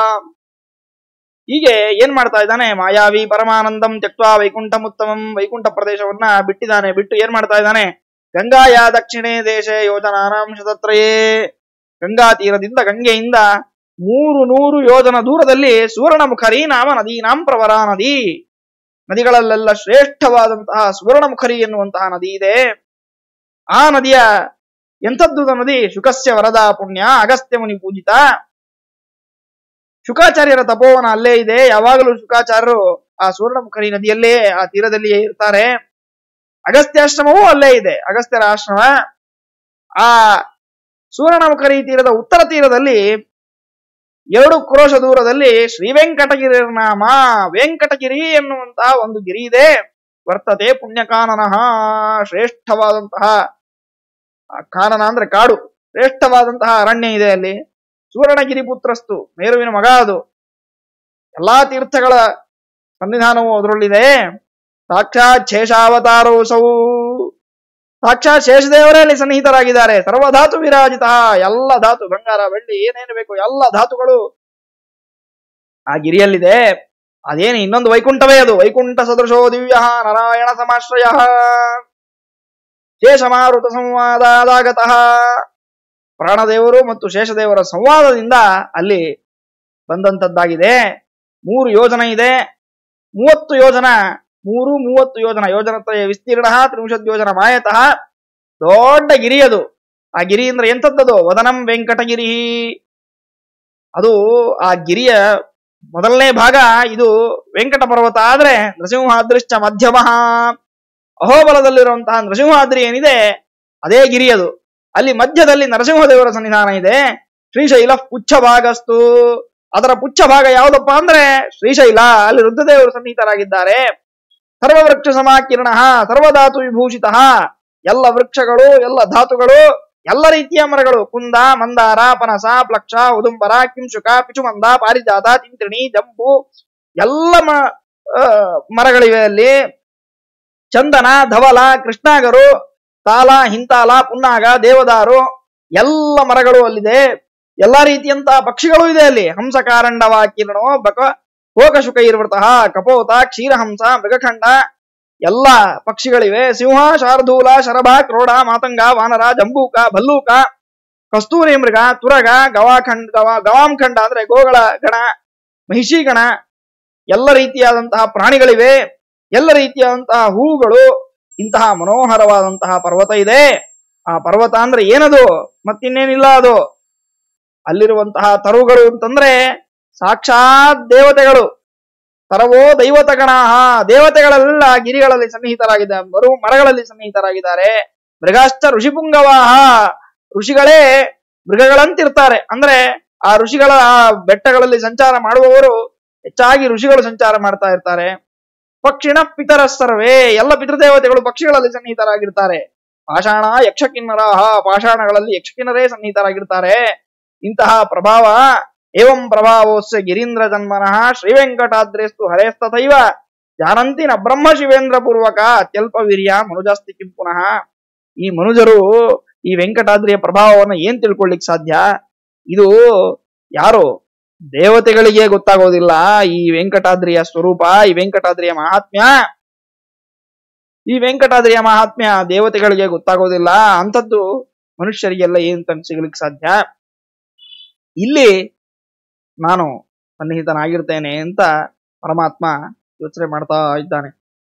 ಹೀಗೆ ಏನ್ ಮಾಡ್ತಾ ಇದ್ದಾನೆ ಮಾಯಾವಿ ಪರಮಾನಂದಂ ತ್ಯಕ್ವಾ ವೈಕುಂಠಮುತ್ತಮಂ ವೈಕುಂಠ ಪ್ರದೇಶವನ್ನ ಬಿಟ್ಟಿದ್ದಾನೆ ಬಿಟ್ಟು ಏನ್ ಮಾಡ್ತಾ ಇದ್ದಾನೆ ಗಂಗಾಯ ದಕ್ಷಿಣೇ ದೇಶೆ ಯೋಜನಾನಾಂ ಶತತ್ರಯೇ ಗಂಗಾ ತೀರದಿಂದ ಗಂಗೆಯಿಂದ ಮೂರು ನೂರು ಯೋಜನ ದೂರದಲ್ಲಿ ಸುವರ್ಣಮುಖರಿ ನಾಮ ನದೀನಾಂ ಪ್ರವರ ನದಿ ನದಿಗಳಲ್ಲೆಲ್ಲ ಶ್ರೇಷ್ಠವಾದಂತಹ ಸುವರ್ಣಮುಖರಿ ಎನ್ನುವಂತಹ ನದಿ ಇದೆ ಆ ನದಿಯ ಎಂಥದ್ದು ನದಿ ಶುಕಸ್ಯ ವರದ ಪುಣ್ಯ ಅಗಸ್ತ್ಯ ಮುನಿ ಪೂಜಿತ ಶುಕಾಚಾರ್ಯರ ತಪೋವನ ಅಲ್ಲೇ ಇದೆ ಯಾವಾಗಲೂ ಶುಕಾಚಾರ್ಯರು ಆ ಸುವರ್ಣಮುಖರಿ ನದಿಯಲ್ಲೇ ಆ ತೀರದಲ್ಲಿಯೇ ಇರ್ತಾರೆ ಅಗಸ್ತ್ಯಾಶ್ರಮವೂ ಅಲ್ಲೇ ಇದೆ ಅಗಸ್ತ್ಯರ ಆಶ್ರಮ ಆ ಸುವರ್ಣಮುಖರಿ ತೀರದ ಉತ್ತರ ತೀರದಲ್ಲಿ ಎರಡು ಕ್ರೋಶ ದೂರದಲ್ಲಿ ಶ್ರೀ ವೆಂಕಟಗಿರಿ ನಾಮ ವೆಂಕಟಗಿರಿ ಎನ್ನುವಂತಹ ಒಂದು ಗಿರಿ ಇದೆ ವರ್ತತೆ ಪುಣ್ಯಕಾನನಃ ಶ್ರೇಷ್ಠವಾದಂತಹ ಆ ಕಾನನ ಅಂದ್ರೆ ಕಾಡು ಶ್ರೇಷ್ಠವಾದಂತಹ ಅರಣ್ಯ ಇದೆ ಅಲ್ಲಿ ಸುವರ್ಣಗಿರಿ ಪುತ್ರಸ್ತು ಮೇರುವಿನ ಮಗ ಅದು ಎಲ್ಲಾ ತೀರ್ಥಗಳ ಸನ್ನಿಧಾನವು ಅದರಲ್ಲಿದೆ ಸಾಕ್ಷಾತ್ ಶೇಷಾವತಾರೋಸವು ಸಾಕ್ಷಾತ್ ಶೇಷದೇವರೇ ಅಲ್ಲಿ ಸನ್ನಿಹಿತರಾಗಿದ್ದಾರೆ ಸರ್ವಧಾತು ವಿರಾಜಿತ ಎಲ್ಲ ಧಾತು ಬಂಗಾರ ಬೆಳ್ಳಿ ಏನೇನು ಬೇಕು ಎಲ್ಲ ಧಾತುಗಳು ಆ ಗಿರಿಯಲ್ಲಿದೆ ಅದೇನು ಇನ್ನೊಂದು ವೈಕುಂಠವೇ ಅದು ವೈಕುಂಠ ಸದೃಶೋ ದಿವ್ಯ ನಾರಾಯಣ ಸಮಾಶ್ರಯ ಶೇಷಮಾರುತ ಸಂವಾದಾಗತಃ ಪ್ರಾಣದೇವರು ಮತ್ತು ಶೇಷದೇವರ ಸಂವಾದದಿಂದ ಅಲ್ಲಿ ಬಂದಂತದ್ದಾಗಿದೆ ಮೂರು ಯೋಜನ ಇದೆ ಮೂವತ್ತು ಯೋಜನ ಮೂರು ಮೂವತ್ತು ಯೋಜನ ಯೋಜನತ್ರಯ ವಿಸ್ತೀರ್ಣ ತ್ರಿಮಿಷದ್ ಯೋಜನ ಮಾಯತಃ ದೊಡ್ಡ ಗಿರಿ ಅದು ಆ ಗಿರಿ ಅಂದ್ರೆ ಎಂಥದ್ದದು ವದನಂ ವೆಂಕಟಗಿರಿ ಅದು ಆ ಗಿರಿಯ ಮೊದಲನೇ ಭಾಗ ಇದು ವೆಂಕಟ ಪರ್ವತ ಆದ್ರೆ ನರಸಿಂಹಾದೃಶ್ಚ ಮಧ್ಯಮ ಅಹೋಬಲದಲ್ಲಿರುವಂತಹ ನರಸಿಂಹಾದ್ರಿ ಏನಿದೆ ಅದೇ ಗಿರಿ ಅದು ಅಲ್ಲಿ ಮಧ್ಯದಲ್ಲಿ ನರಸಿಂಹದೇವರ ಸನ್ನಿಧಾನ ಇದೆ ಶ್ರೀಶೈಲ ಪುಚ್ಛ ಭಾಗಸ್ತು ಅದರ ಪುಚ್ಛ ಭಾಗ ಯಾವುದಪ್ಪ ಅಂದ್ರೆ ಶ್ರೀಶೈಲ ಅಲ್ಲಿ ರುದ್ರದೇವರು ಸನ್ನಿಹಿತರಾಗಿದ್ದಾರೆ ಸರ್ವವೃಕ್ಷ ಸಮಾಕಿರಣ ಸರ್ವಧಾತು ವಿಭೂಷಿತ ಎಲ್ಲ ವೃಕ್ಷಗಳು ಎಲ್ಲ ಧಾತುಗಳು ಎಲ್ಲ ರೀತಿಯ ಮರಗಳು ಕುಂದ ಮಂದಾರ ಪನಸ ಪ್ಲಕ್ಷ ಉದುಂಬರ ಕಿಂಶುಕ ಪಿಚುಮಂದ ಪಾರಿಜಾತ ತಿಂತ್ರಿಣಿ ಜಂಬು ಎಲ್ಲ ಮ ಆ, ಮರಗಳಿವೆ ಅಲ್ಲಿ ಚಂದನ ಧವಲ ಕೃಷ್ಣಾಗರು ತಾಲ ಹಿಂತಾಲ ಪುನ್ನಾಗ ದೇವದಾರು ಎಲ್ಲ ಮರಗಳು ಅಲ್ಲಿದೆ ಎಲ್ಲಾ ರೀತಿಯಂತಹ ಪಕ್ಷಿಗಳು ಇದೆ ಅಲ್ಲಿ ಹಂಸಕಾರಂಡವ ಕಿರಣೋ ಬಕ ಕೋಕಶುಕ ಇರ್ವೃತಃ ಕಪೋತ ಕ್ಷೀರಹಂಸ ಮೃಗಖಂಡ ಎಲ್ಲ ಪಕ್ಷಿಗಳಿವೆ ಸಿಂಹ ಶಾರ್ದೂಲ ಶರಭ ಕ್ರೋಡ ಮಾತಂಗ ವಾನರ ಜಂಬೂಕ ಭಲ್ಲೂಕ ಕಸ್ತೂರಿ ಮೃಗ ತುರಗ ಗವಾಖಂಡ ಗವಾ ಗವಾಂಖಂಡ ಅಂದ್ರೆ ಗೋಗಳ ಗಣ ಮಹಿಷಿ ಗಣ ಎಲ್ಲ ರೀತಿಯಾದಂತಹ ಪ್ರಾಣಿಗಳಿವೆ ಎಲ್ಲ ರೀತಿಯಾದಂತಹ ಹೂಗಳು ಇಂತಹ ಮನೋಹರವಾದಂತಹ ಪರ್ವತ ಇದೆ ಆ ಪರ್ವತ ಅಂದ್ರೆ ಏನದು ಮತ್ತಿನ್ನೇನಿಲ್ಲ ಅದು ಅಲ್ಲಿರುವಂತಹ ತರುಗಳು ಅಂತಂದ್ರೆ ಸಾಕ್ಷಾತ್ ದೇವತೆಗಳು ತರವೋ ದೈವತಗಣಾಹ ದೇವತೆಗಳೆಲ್ಲ ಗಿರಿಗಳಲ್ಲಿ ಸನ್ನಿಹಿತರಾಗಿದ್ದಾರೆ ಮರು ಮರಗಳಲ್ಲಿ ಸನ್ನಿಹಿತರಾಗಿದ್ದಾರೆ ಮೃಗಾಶ್ಚ ಋಷಿಪುಂಗವಾಹ ಋಷಿಗಳೇ ಮೃಗಗಳಂತಿರ್ತಾರೆ ಅಂದ್ರೆ ಆ ಋಷಿಗಳ ಆ ಬೆಟ್ಟಗಳಲ್ಲಿ ಸಂಚಾರ ಮಾಡುವವರು ಹೆಚ್ಚಾಗಿ ಋಷಿಗಳು ಸಂಚಾರ ಮಾಡ್ತಾ ಇರ್ತಾರೆ ಪಕ್ಷಿಣ ಪಿತರ ಸರ್ವೇ ಎಲ್ಲ ಪಿತೃದೇವತೆಗಳು ಪಕ್ಷಿಗಳಲ್ಲಿ ಸನ್ನಿಹಿತರಾಗಿರ್ತಾರೆ ಪಾಷಾಣ ಯಕ್ಷಕಿನ್ನರಾಹ ಪಾಷಾಣಗಳಲ್ಲಿ ಯಕ್ಷಕಿನ್ನರೇ ಸನ್ನಿಹಿತರಾಗಿರ್ತಾರೆ ಇಂತಹ ಪ್ರಭಾವ ಏವಂ ಪ್ರಭಾವೋಸ್ಯ ಗಿರೀಂದ್ರ ಜನ್ಮನಃ ಶ್ರೀವೆಂಕಟಾದ್ರೇಸ್ತು ಹರೇಸ್ತಥೈವ ಜಾನಂತಿ ನ ಬ್ರಹ್ಮ ಶಿವೇಂದ್ರ ಪೂರ್ವಕ ಅತ್ಯಲ್ಪ ವೀರ್ಯ ಮನುಜಾಸ್ತಿ ಕಿಂ ಪುನಃ ಈ ಮನುಜರು ಈ ವೆಂಕಟಾದ್ರಿಯ ಪ್ರಭಾವವನ್ನು ಏನ್ ತಿಳ್ಕೊಳ್ಳಿಕ್ ಸಾಧ್ಯ ಇದು ಯಾರು ದೇವತೆಗಳಿಗೆ ಗೊತ್ತಾಗೋದಿಲ್ಲ ಈ ವೆಂಕಟಾದ್ರಿಯ ಸ್ವರೂಪ ಈ ವೆಂಕಟಾದ್ರಿಯ ಮಹಾತ್ಮ್ಯ ಈ ವೆಂಕಟಾದ್ರಿಯ ಮಹಾತ್ಮ್ಯ ದೇವತೆಗಳಿಗೆ ಗೊತ್ತಾಗೋದಿಲ್ಲ ಅಂಥದ್ದು ಮನುಷ್ಯರಿಗೆಲ್ಲ ಏನ್ ತಂದು ಸಿಗ್ಲಿಕ್ಕೆ ಸಾಧ್ಯ ಇಲ್ಲಿ ನಾನು ಸನ್ನಿಹಿತನಾಗಿರ್ತೇನೆ ಅಂತ ಪರಮಾತ್ಮ ಯೋಚನೆ ಮಾಡ್ತಾ ಇದ್ದಾನೆ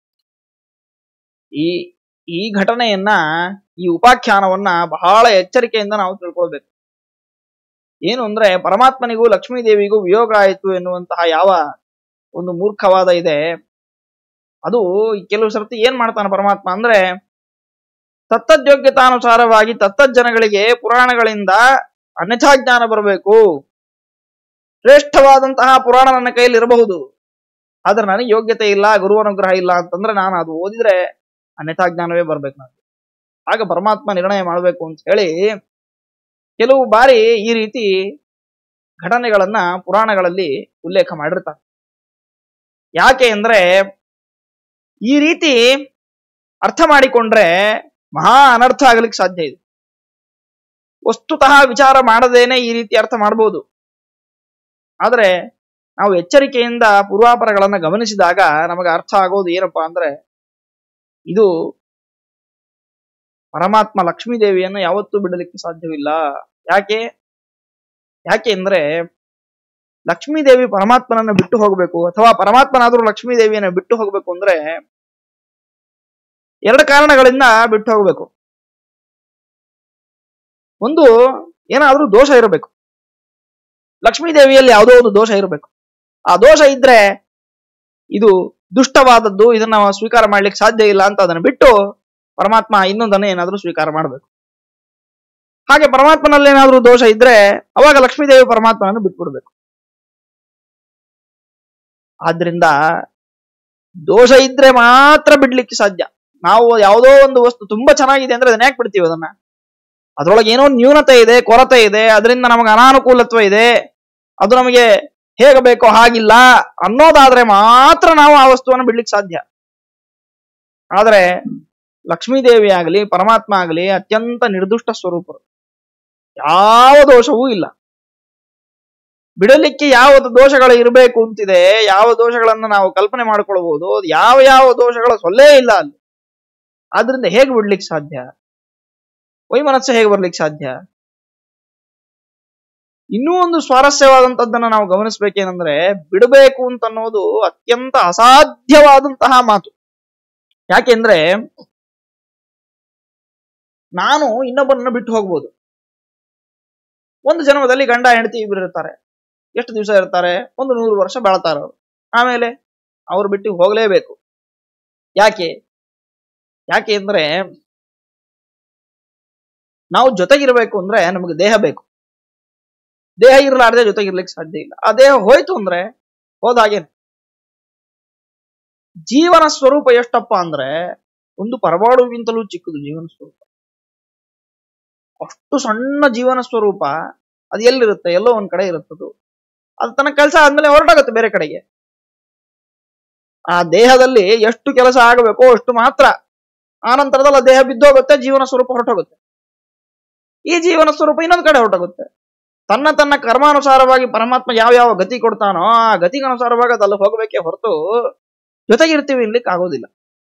ಈ ಈ ಘಟನೆಯನ್ನ ಈ ಉಪಾಖ್ಯಾನವನ್ನ ಬಹಳ ಎಚ್ಚರಿಕೆಯಿಂದ ನಾವು ತಿಳ್ಕೊಳ್ಬೇಕು ಏನು ಅಂದ್ರೆ ಪರಮಾತ್ಮನಿಗೂ ಲಕ್ಷ್ಮೀ ದೇವಿಗೂ ವಿಯೋಗ ಆಯಿತು ಎನ್ನುವಂತಹ ಯಾವ ಒಂದು ಮೂರ್ಖವಾದ ಇದೆ ಅದು ಕೆಲವು ಸರ್ತಿ ಏನ್ ಮಾಡ್ತಾನೆ ಪರಮಾತ್ಮ ಅಂದ್ರೆ ತತ್ತದ್ಯೋಗ್ಯತಾನುಸಾರವಾಗಿ ತತ್ತಜ್ಜನಗಳಿಗೆ ಪುರಾಣಗಳಿಂದ ಅನ್ಯಥಾ ಜ್ಞಾನ ಬರಬೇಕು ಶ್ರೇಷ್ಠವಾದಂತಹ ಪುರಾಣ ನನ್ನ ಕೈಯಲ್ಲಿ ಇರಬಹುದು ಆದ್ರೆ ನನಗೆ ಯೋಗ್ಯತೆ ಇಲ್ಲ ಗುರು ಅನುಗ್ರಹ ಇಲ್ಲ ಅಂತಂದ್ರೆ ನಾನು ಅದು ಓದಿದ್ರೆ ಅನ್ಯಥಾ ಜ್ಞಾನವೇ ಬರ್ಬೇಕು ನನಗೆ ಆಗ ಪರಮಾತ್ಮ ನಿರ್ಣಯ ಮಾಡಬೇಕು ಅಂತ ಹೇಳಿ ಕೆಲವು ಬಾರಿ ಈ ರೀತಿ ಘಟನೆಗಳನ್ನ ಪುರಾಣಗಳಲ್ಲಿ ಉಲ್ಲೇಖ ಮಾಡಿರ್ತಾರೆ ಯಾಕೆ ಅಂದ್ರೆ ಈ ರೀತಿ ಅರ್ಥ ಮಾಡಿಕೊಂಡ್ರೆ ಮಹಾ ಅನರ್ಥ ಆಗ್ಲಿಕ್ಕೆ ಸಾಧ್ಯ ಇದೆ ವಸ್ತುತಃ ವಿಚಾರ ಮಾಡದೇನೆ ಈ ರೀತಿ ಅರ್ಥ ಮಾಡಬಹುದು ಆದ್ರೆ ನಾವು ಎಚ್ಚರಿಕೆಯಿಂದ ಪೂರ್ವಾಪರಗಳನ್ನ ಗಮನಿಸಿದಾಗ ನಮಗೆ ಅರ್ಥ ಆಗೋದು ಏನಪ್ಪಾ ಅಂದ್ರೆ ಇದು ಪರಮಾತ್ಮ ಲಕ್ಷ್ಮೀ ದೇವಿಯನ್ನು ಯಾವತ್ತೂ ಬಿಡಲಿಕ್ಕೆ ಸಾಧ್ಯವಿಲ್ಲ ಯಾಕೆ ಯಾಕೆ ಅಂದ್ರೆ ಲಕ್ಷ್ಮೀ ದೇವಿ ಪರಮಾತ್ಮನನ್ನು ಬಿಟ್ಟು ಹೋಗಬೇಕು ಅಥವಾ ಪರಮಾತ್ಮನಾದರೂ ಲಕ್ಷ್ಮೀ ದೇವಿಯನ್ನು ಬಿಟ್ಟು ಹೋಗಬೇಕು ಅಂದ್ರೆ ಎರಡು ಕಾರಣಗಳಿಂದ ಬಿಟ್ಟು ಹೋಗಬೇಕು ಒಂದು ಏನಾದ್ರೂ ದೋಷ ಇರಬೇಕು ಲಕ್ಷ್ಮೀ ದೇವಿಯಲ್ಲಿ ಯಾವುದೋ ಒಂದು ದೋಷ ಇರಬೇಕು ಆ ದೋಷ ಇದ್ರೆ ಇದು ದುಷ್ಟವಾದದ್ದು ಇದನ್ನ ನಾವು ಸ್ವೀಕಾರ ಮಾಡ್ಲಿಕ್ಕೆ ಸಾಧ್ಯ ಇಲ್ಲ ಅಂತ ಅದನ್ನು ಬಿಟ್ಟು ಪರಮಾತ್ಮ ಇನ್ನೊಂದನ್ನ ಏನಾದ್ರೂ ಸ್ವೀಕಾರ ಮಾಡಬೇಕು ಹಾಗೆ ಪರಮಾತ್ಮನಲ್ಲಿ ಏನಾದ್ರೂ ದೋಷ ಇದ್ರೆ ಅವಾಗ ಲಕ್ಷ್ಮೀದೇವಿ ಪರಮಾತ್ಮನನ್ನು ಬಿಟ್ಬಿಡ್ಬೇಕು ಆದ್ರಿಂದ ದೋಷ ಇದ್ರೆ ಮಾತ್ರ ಬಿಡ್ಲಿಕ್ಕೆ ಸಾಧ್ಯ ನಾವು ಯಾವುದೋ ಒಂದು ವಸ್ತು ತುಂಬಾ ಚೆನ್ನಾಗಿದೆ ಅಂದ್ರೆ ಅದನ್ನ ಯಾಕೆ ಬಿಡ್ತೀವಿ ಅದನ್ನ ಅದ್ರೊಳಗೆ ಏನೋ ನ್ಯೂನತೆ ಇದೆ ಕೊರತೆ ಇದೆ ಅದರಿಂದ ನಮಗೆ ಅನಾನುಕೂಲತ್ವ ಇದೆ ಅದು ನಮಗೆ ಹೇಗೆ ಬೇಕೋ ಹಾಗಿಲ್ಲ ಅನ್ನೋದಾದ್ರೆ ಮಾತ್ರ ನಾವು ಆ ವಸ್ತುವನ್ನು ಬಿಡ್ಲಿಕ್ಕೆ ಸಾಧ್ಯ ಆದ್ರೆ ಲಕ್ಷ್ಮೀದೇವಿ ಆಗಲಿ ಪರಮಾತ್ಮ ಆಗಲಿ ಅತ್ಯಂತ ನಿರ್ದುಷ್ಟ ಸ್ವರೂಪರು ಯಾವ ದೋಷವೂ ಇಲ್ಲ ಬಿಡಲಿಕ್ಕೆ ಯಾವ ದೋಷಗಳು ಇರಬೇಕು ಅಂತಿದೆ ಯಾವ ದೋಷಗಳನ್ನು ನಾವು ಕಲ್ಪನೆ ಮಾಡ್ಕೊಳ್ಬಹುದು ಯಾವ ಯಾವ ದೋಷಗಳ ಸೊಲ್ಲೇ ಇಲ್ಲ ಅಲ್ಲಿ ಆದ್ರಿಂದ ಹೇಗೆ ಬಿಡ್ಲಿಕ್ಕೆ ಸಾಧ್ಯ ವೈಮನಸ್ಸು ಹೇಗೆ ಬರ್ಲಿಕ್ಕೆ ಸಾಧ್ಯ ಇನ್ನೂ ಒಂದು ಸ್ವಾರಸ್ಯವಾದಂತದ್ದನ್ನ ನಾವು ಗಮನಿಸ್ಬೇಕೇನಂದ್ರೆ ಬಿಡಬೇಕು ಅಂತ ಅನ್ನೋದು ಅತ್ಯಂತ ಅಸಾಧ್ಯವಾದಂತಹ ಮಾತು ಯಾಕೆಂದ್ರೆ ನಾನು ಇನ್ನೊಬ್ಬರನ್ನ ಬಿಟ್ಟು ಹೋಗ್ಬೋದು ಒಂದು ಜನ್ಮದಲ್ಲಿ ಗಂಡ ಹೆಂಡತಿ ಇಬ್ಬರು ಇರ್ತಾರೆ ಎಷ್ಟು ದಿವಸ ಇರ್ತಾರೆ ಒಂದು ನೂರು ವರ್ಷ ಬಾಳ್ತಾರೆ ಅವರು ಆಮೇಲೆ ಅವ್ರು ಬಿಟ್ಟು ಹೋಗ್ಲೇಬೇಕು ಯಾಕೆ ಯಾಕೆ ಅಂದ್ರೆ ನಾವು ಜೊತೆಗಿರ್ಬೇಕು ಅಂದ್ರೆ ನಮಗೆ ದೇಹ ಬೇಕು ದೇಹ ಇರಲಾರ್ದೆ ಜೊತೆಗಿರ್ಲಿಕ್ಕೆ ಸಾಧ್ಯ ಇಲ್ಲ ಆ ದೇಹ ಹೋಯ್ತು ಅಂದ್ರೆ ಹೋದಾಗೇನೆ ಜೀವನ ಸ್ವರೂಪ ಎಷ್ಟಪ್ಪ ಅಂದ್ರೆ ಒಂದು ಪರಮಾಣುವಿಗಿಂತಲೂ ಚಿಕ್ಕದು ಜೀವನ ಸ್ವರೂಪ ಅಷ್ಟು ಸಣ್ಣ ಜೀವನ ಸ್ವರೂಪ ಅದು ಎಲ್ಲಿರುತ್ತೆ ಎಲ್ಲೋ ಒಂದ್ ಕಡೆ ಇರುತ್ತದು ಅದು ತನ್ನ ಕೆಲಸ ಆದ್ಮೇಲೆ ಹೊರಟಾಗುತ್ತೆ ಬೇರೆ ಕಡೆಗೆ ಆ ದೇಹದಲ್ಲಿ ಎಷ್ಟು ಕೆಲಸ ಆಗಬೇಕೋ ಅಷ್ಟು ಮಾತ್ರ ಆ ನಂತರದಲ್ಲಿ ಆ ದೇಹ ಬಿದ್ದೋಗುತ್ತೆ ಜೀವನ ಸ್ವರೂಪ ಹೊರಟೋಗುತ್ತೆ ಈ ಜೀವನ ಸ್ವರೂಪ ಇನ್ನೊಂದ್ ಕಡೆ ಹೊರಟೋಗುತ್ತೆ ತನ್ನ ತನ್ನ ಕರ್ಮಾನುಸಾರವಾಗಿ ಪರಮಾತ್ಮ ಯಾವ ಯಾವ ಗತಿ ಕೊಡ್ತಾನೋ ಆ ಗತಿಗನುಸಾರವಾಗಿ ಅದು ಅಲ್ಲಿ ಹೋಗಬೇಕೇ ಹೊರತು ಜೊತೆಗಿರ್ತೀವಿ ಇನ್ಲಿಕ್ಕೆ ಆಗೋದಿಲ್ಲ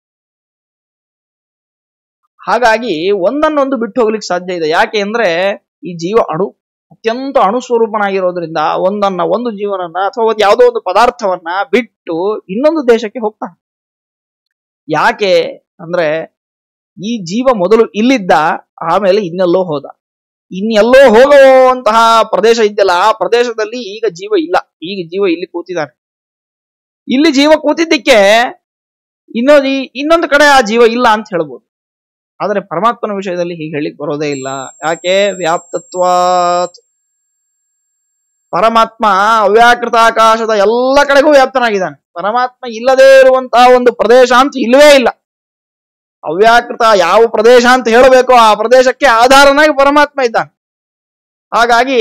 ಹಾಗಾಗಿ ಒಂದನ್ನೊಂದು ಬಿಟ್ಟು ಹೋಗ್ಲಿಕ್ಕೆ ಸಾಧ್ಯ ಇದೆ ಯಾಕೆ ಅಂದ್ರೆ ಈ ಜೀವ ಅಣು ಅತ್ಯಂತ ಅಣು ಸ್ವರೂಪನಾಗಿರೋದ್ರಿಂದ ಒಂದನ್ನ ಒಂದು ಜೀವನನ್ನ ಅಥವಾ ಒಂದು ಯಾವುದೋ ಒಂದು ಪದಾರ್ಥವನ್ನ ಬಿಟ್ಟು ಇನ್ನೊಂದು ದೇಶಕ್ಕೆ ಹೋಗ್ತಾನೆ ಯಾಕೆ ಅಂದ್ರೆ ಈ ಜೀವ ಮೊದಲು ಇಲ್ಲಿದ್ದ ಆಮೇಲೆ ಇನ್ನೆಲ್ಲೋ ಹೋದ ಇನ್ನೆಲ್ಲೋ ಹೋಗುವಂತಹ ಪ್ರದೇಶ ಇದೆಯಲ್ಲ ಆ ಪ್ರದೇಶದಲ್ಲಿ ಈಗ ಜೀವ ಇಲ್ಲ ಈಗ ಜೀವ ಇಲ್ಲಿ ಕೂತಿದ್ದಾನೆ ಇಲ್ಲಿ ಜೀವ ಕೂತಿದ್ದಕ್ಕೆ ಇನ್ನೊಂದು ಇನ್ನೊಂದು ಕಡೆ ಆ ಜೀವ ಇಲ್ಲ ಅಂತ ಹೇಳ್ಬೋದು ಆದರೆ ಪರಮಾತ್ಮನ ವಿಷಯದಲ್ಲಿ ಹೀಗೆ ಹೇಳಿಕ್ ಬರೋದೇ ಇಲ್ಲ ಯಾಕೆ ವ್ಯಾಪ್ತತ್ವಾತ್ ಪರಮಾತ್ಮ ಅವ್ಯಾಕೃತ ಆಕಾಶದ ಎಲ್ಲ ಕಡೆಗೂ ವ್ಯಾಪ್ತನಾಗಿದ್ದಾನೆ ಪರಮಾತ್ಮ ಇಲ್ಲದೇ ಇರುವಂತಹ ಒಂದು ಪ್ರದೇಶ ಅಂತ ಇಲ್ಲವೇ ಇಲ್ಲ ಅವ್ಯಾಕೃತ ಯಾವ ಪ್ರದೇಶ ಅಂತ ಹೇಳಬೇಕೋ ಆ ಪ್ರದೇಶಕ್ಕೆ ಆಧಾರನಾಗಿ ಪರಮಾತ್ಮ ಇದ್ದಾನೆ ಹಾಗಾಗಿ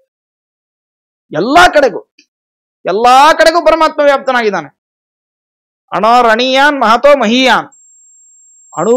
ಎಲ್ಲಾ ಕಡೆಗೂ ಎಲ್ಲಾ ಕಡೆಗೂ ಪರಮಾತ್ಮ ವ್ಯಾಪ್ತನಾಗಿದ್ದಾನೆ ಅಣೋರಣೀಯಾನ್ ಮಹತೋ ಮಹೀಯಾನ್ ಅಣು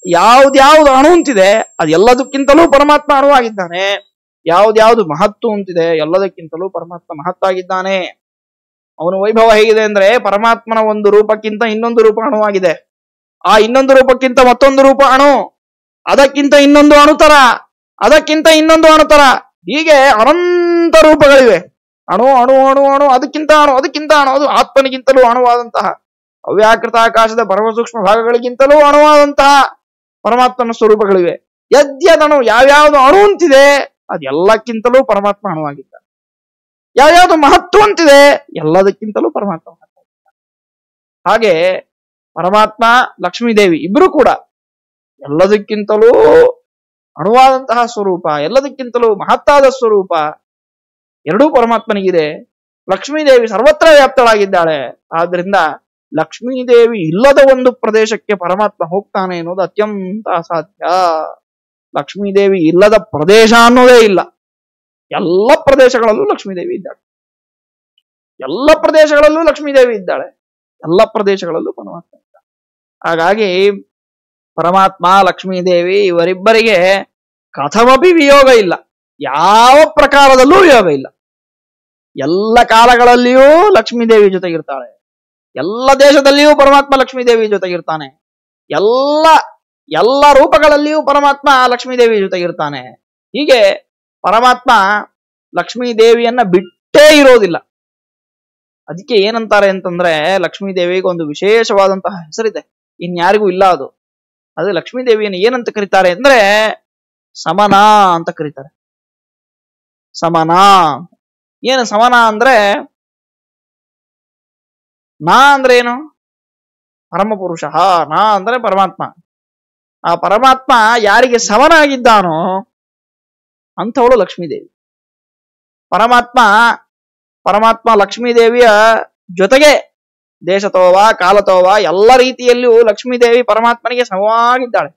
ಯಾವ್ದ್ಯಾವ್ದು ಅಣು ಅಂತಿದೆ ಅದೆಲ್ಲದಕ್ಕಿಂತಲೂ ಪರಮಾತ್ಮ ಅಣುವಾಗಿದ್ದಾನೆ ಯಾವ್ದ್ಯಾವ್ದು ಮಹತ್ತು ಅಂತಿದೆ ಎಲ್ಲದಕ್ಕಿಂತಲೂ ಪರಮಾತ್ಮ ಮಹತ್ತಾಗಿದ್ದಾನೆ ಅವನ ವೈಭವ ಹೇಗಿದೆ ಅಂದ್ರೆ ಪರಮಾತ್ಮನ ಒಂದು ರೂಪಕ್ಕಿಂತ ಇನ್ನೊಂದು ರೂಪ ಅಣುವಾಗಿದೆ ಆ ಇನ್ನೊಂದು ರೂಪಕ್ಕಿಂತ ಮತ್ತೊಂದು ರೂಪ ಅಣು ಅದಕ್ಕಿಂತ ಇನ್ನೊಂದು ಅಣುತರ ಅದಕ್ಕಿಂತ ಇನ್ನೊಂದು ಅಣುತರ ಹೀಗೆ ಅನಂತ ರೂಪಗಳಿವೆ ಅಣು ಅಣು ಅಣು ಅಣು ಅದಕ್ಕಿಂತ ಅಣು ಅದಕ್ಕಿಂತ ಅಣು ಅದು ಆತ್ಮನಿಗಿಂತಲೂ ಅಣುವಾದಂತಹ ಅವ್ಯಾಕೃತ ಆಕಾಶದ ಪರಮ ಸೂಕ್ಷ್ಮ ಭಾಗಗಳಿಗಿಂತಲೂ ಅಣುವಾದಂತಹ ಪರಮಾತ್ಮನ ಸ್ವರೂಪಗಳಿವೆ ಯದ್ಯದಣು ಯಾವ್ಯಾವ್ದು ಅಣು ಅಂತಿದೆ ಅದೆಲ್ಲಕ್ಕಿಂತಲೂ ಪರಮಾತ್ಮ ಅಣುವಾಗಿದ್ದಾನೆ ಯಾವ್ಯಾವ್ದು ಮಹತ್ವ ಅಂತಿದೆ ಎಲ್ಲದಕ್ಕಿಂತಲೂ ಪರಮಾತ್ಮ ಮಹತ್ವವಾಗಿದ್ದಾನೆ. ಹಾಗೆ ಪರಮಾತ್ಮ ಲಕ್ಷ್ಮೀದೇವಿ ಇಬ್ರು ಕೂಡ ಎಲ್ಲದಕ್ಕಿಂತಲೂ ಅಣುವಾದಂತಹ ಸ್ವರೂಪ ಎಲ್ಲದಕ್ಕಿಂತಲೂ ಮಹತ್ತಾದ ಸ್ವರೂಪ ಎರಡೂ ಪರಮಾತ್ಮನಿಗಿದೆ ಲಕ್ಷ್ಮೀದೇವಿ ಸರ್ವತ್ರ ವ್ಯಾಪ್ತಳಾಗಿದ್ದಾಳೆ ಆದ್ರಿಂದ ಲಕ್ಷ್ಮೀದೇವಿ ಇಲ್ಲದ ಒಂದು ಪ್ರದೇಶಕ್ಕೆ ಪರಮಾತ್ಮ ಹೋಗ್ತಾನೆ ಅನ್ನೋದು ಅತ್ಯಂತ ಅಸಾಧ್ಯ ಲಕ್ಷ್ಮೀದೇವಿ ಇಲ್ಲದ ಪ್ರದೇಶ ಅನ್ನೋದೇ ಇಲ್ಲ ಎಲ್ಲ ಪ್ರದೇಶಗಳಲ್ಲೂ ಲಕ್ಷ್ಮೀದೇವಿ ಇದ್ದಾಳೆ ಎಲ್ಲ ಪ್ರದೇಶಗಳಲ್ಲೂ ಲಕ್ಷ್ಮೀದೇವಿ ಇದ್ದಾಳೆ ಎಲ್ಲ ಪ್ರದೇಶಗಳಲ್ಲೂ ಪರಮಾತ್ಮ ಇದ್ದಾಳೆ ಹಾಗಾಗಿ ಪರಮಾತ್ಮ ಲಕ್ಷ್ಮೀದೇವಿ ಇವರಿಬ್ಬರಿಗೆ ಕಥಮಪಿ ವಿಯೋಗ ಇಲ್ಲ ಯಾವ ಪ್ರಕಾರದಲ್ಲೂ ವಿಯೋಗ ಇಲ್ಲ ಎಲ್ಲ ಕಾಲಗಳಲ್ಲಿಯೂ ಲಕ್ಷ್ಮೀದೇವಿ ಜೊತೆಗಿರ್ತಾಳೆ ಎಲ್ಲ ದೇಶದಲ್ಲಿಯೂ ಪರಮಾತ್ಮ ಲಕ್ಷ್ಮೀದೇವಿ ಜೊತೆಗಿರ್ತಾನೆ ಎಲ್ಲ ಎಲ್ಲ ರೂಪಗಳಲ್ಲಿಯೂ ಪರಮಾತ್ಮ ಲಕ್ಷ್ಮೀದೇವಿ ಜೊತೆಗಿರ್ತಾನೆ ಹೀಗೆ ಪರಮಾತ್ಮ ಲಕ್ಷ್ಮೀದೇವಿಯನ್ನ ಬಿಟ್ಟೇ ಇರೋದಿಲ್ಲ ಅದಕ್ಕೆ ಏನಂತಾರೆ ಅಂತಂದ್ರೆ ಲಕ್ಷ್ಮೀದೇವಿಗೆ ಒಂದು ವಿಶೇಷವಾದಂತಹ ಹೆಸರಿದೆ ಇನ್ಯಾರಿಗೂ ಇಲ್ಲ ಅದು ಅದು ಲಕ್ಷ್ಮೀದೇವಿಯನ್ನು ಏನಂತ ಕರೀತಾರೆ ಅಂದ್ರೆ ಸಮನ ಅಂತ ಕರೀತಾರೆ ಸಮನ ಏನು ಸಮನ ಅಂದ್ರೆ ನಾ ಅಂದ್ರೆ ಏನು ಪರಮಪುರುಷ ನಾ ಅಂದ್ರೆ ಪರಮಾತ್ಮ ಆ ಪರಮಾತ್ಮ ಯಾರಿಗೆ ಸಮನಾಗಿದ್ದಾನೋ ಅಂಥವಳು ಲಕ್ಷ್ಮೀದೇವಿ ಪರಮಾತ್ಮ ಪರಮಾತ್ಮ ಲಕ್ಷ್ಮೀದೇವಿಯ ಜೊತೆಗೆ ದೇಶತೋವ ಕಾಲತೋವ ಎಲ್ಲ ರೀತಿಯಲ್ಲಿಯೂ ಲಕ್ಷ್ಮೀದೇವಿ ಪರಮಾತ್ಮನಿಗೆ ಸಮವಾಗಿದ್ದಾಳೆ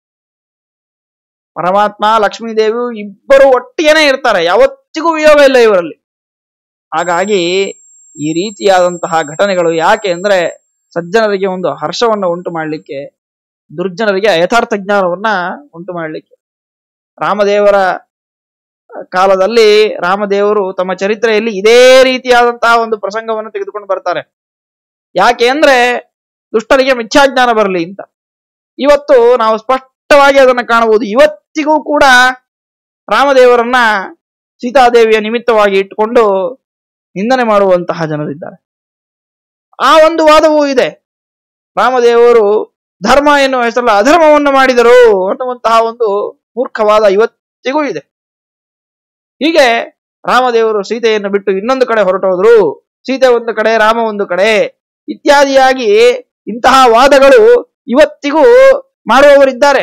ಪರಮಾತ್ಮ ಲಕ್ಷ್ಮೀದೇವಿ ಇಬ್ಬರು ಒಟ್ಟಿಗೆನೇ ಇರ್ತಾರೆ ಯಾವತ್ತಿಗೂ ವಿಯೋಗ ಇಲ್ಲ ಇವರಲ್ಲಿ ಹಾಗಾಗಿ ಈ ರೀತಿಯಾದಂತಹ ಘಟನೆಗಳು ಯಾಕೆ ಅಂದ್ರೆ ಸಜ್ಜನರಿಗೆ ಒಂದು ಹರ್ಷವನ್ನ ಉಂಟು ಮಾಡಲಿಕ್ಕೆ ದುರ್ಜನರಿಗೆ ಯಥಾರ್ಥ ಜ್ಞಾನವನ್ನ ಉಂಟು ಮಾಡಲಿಕ್ಕೆ ರಾಮದೇವರ ಕಾಲದಲ್ಲಿ ರಾಮದೇವರು ತಮ್ಮ ಚರಿತ್ರೆಯಲ್ಲಿ ಇದೇ ರೀತಿಯಾದಂತಹ ಒಂದು ಪ್ರಸಂಗವನ್ನು ತೆಗೆದುಕೊಂಡು ಬರ್ತಾರೆ ಯಾಕೆ ಅಂದ್ರೆ ದುಷ್ಟರಿಗೆ ಮಿಥ್ಯಾಜ್ಞಾನ ಬರಲಿ ಅಂತ ಇವತ್ತು ನಾವು ಸ್ಪಷ್ಟವಾಗಿ ಅದನ್ನು ಕಾಣಬಹುದು ಇವತ್ತಿಗೂ ಕೂಡ ರಾಮದೇವರನ್ನ ಸೀತಾದೇವಿಯ ನಿಮಿತ್ತವಾಗಿ ಇಟ್ಟುಕೊಂಡು ನಿಂದನೆ ಮಾಡುವಂತಹ ಜನರಿದ್ದಾರೆ ಆ ಒಂದು ವಾದವೂ ಇದೆ ರಾಮದೇವರು ಧರ್ಮ ಎನ್ನುವ ಹೆಸರಲ್ಲ ಅಧರ್ಮವನ್ನು ಮಾಡಿದರು ಅನ್ನುವಂತಹ ಒಂದು ಮೂರ್ಖವಾದ ಇವತ್ತಿಗೂ ಇದೆ ಹೀಗೆ ರಾಮದೇವರು ಸೀತೆಯನ್ನು ಬಿಟ್ಟು ಇನ್ನೊಂದು ಕಡೆ ಹೊರಟೋದ್ರು ಸೀತೆ ಒಂದು ಕಡೆ ರಾಮ ಒಂದು ಕಡೆ ಇತ್ಯಾದಿಯಾಗಿ ಇಂತಹ ವಾದಗಳು ಇವತ್ತಿಗೂ ಮಾಡುವವರಿದ್ದಾರೆ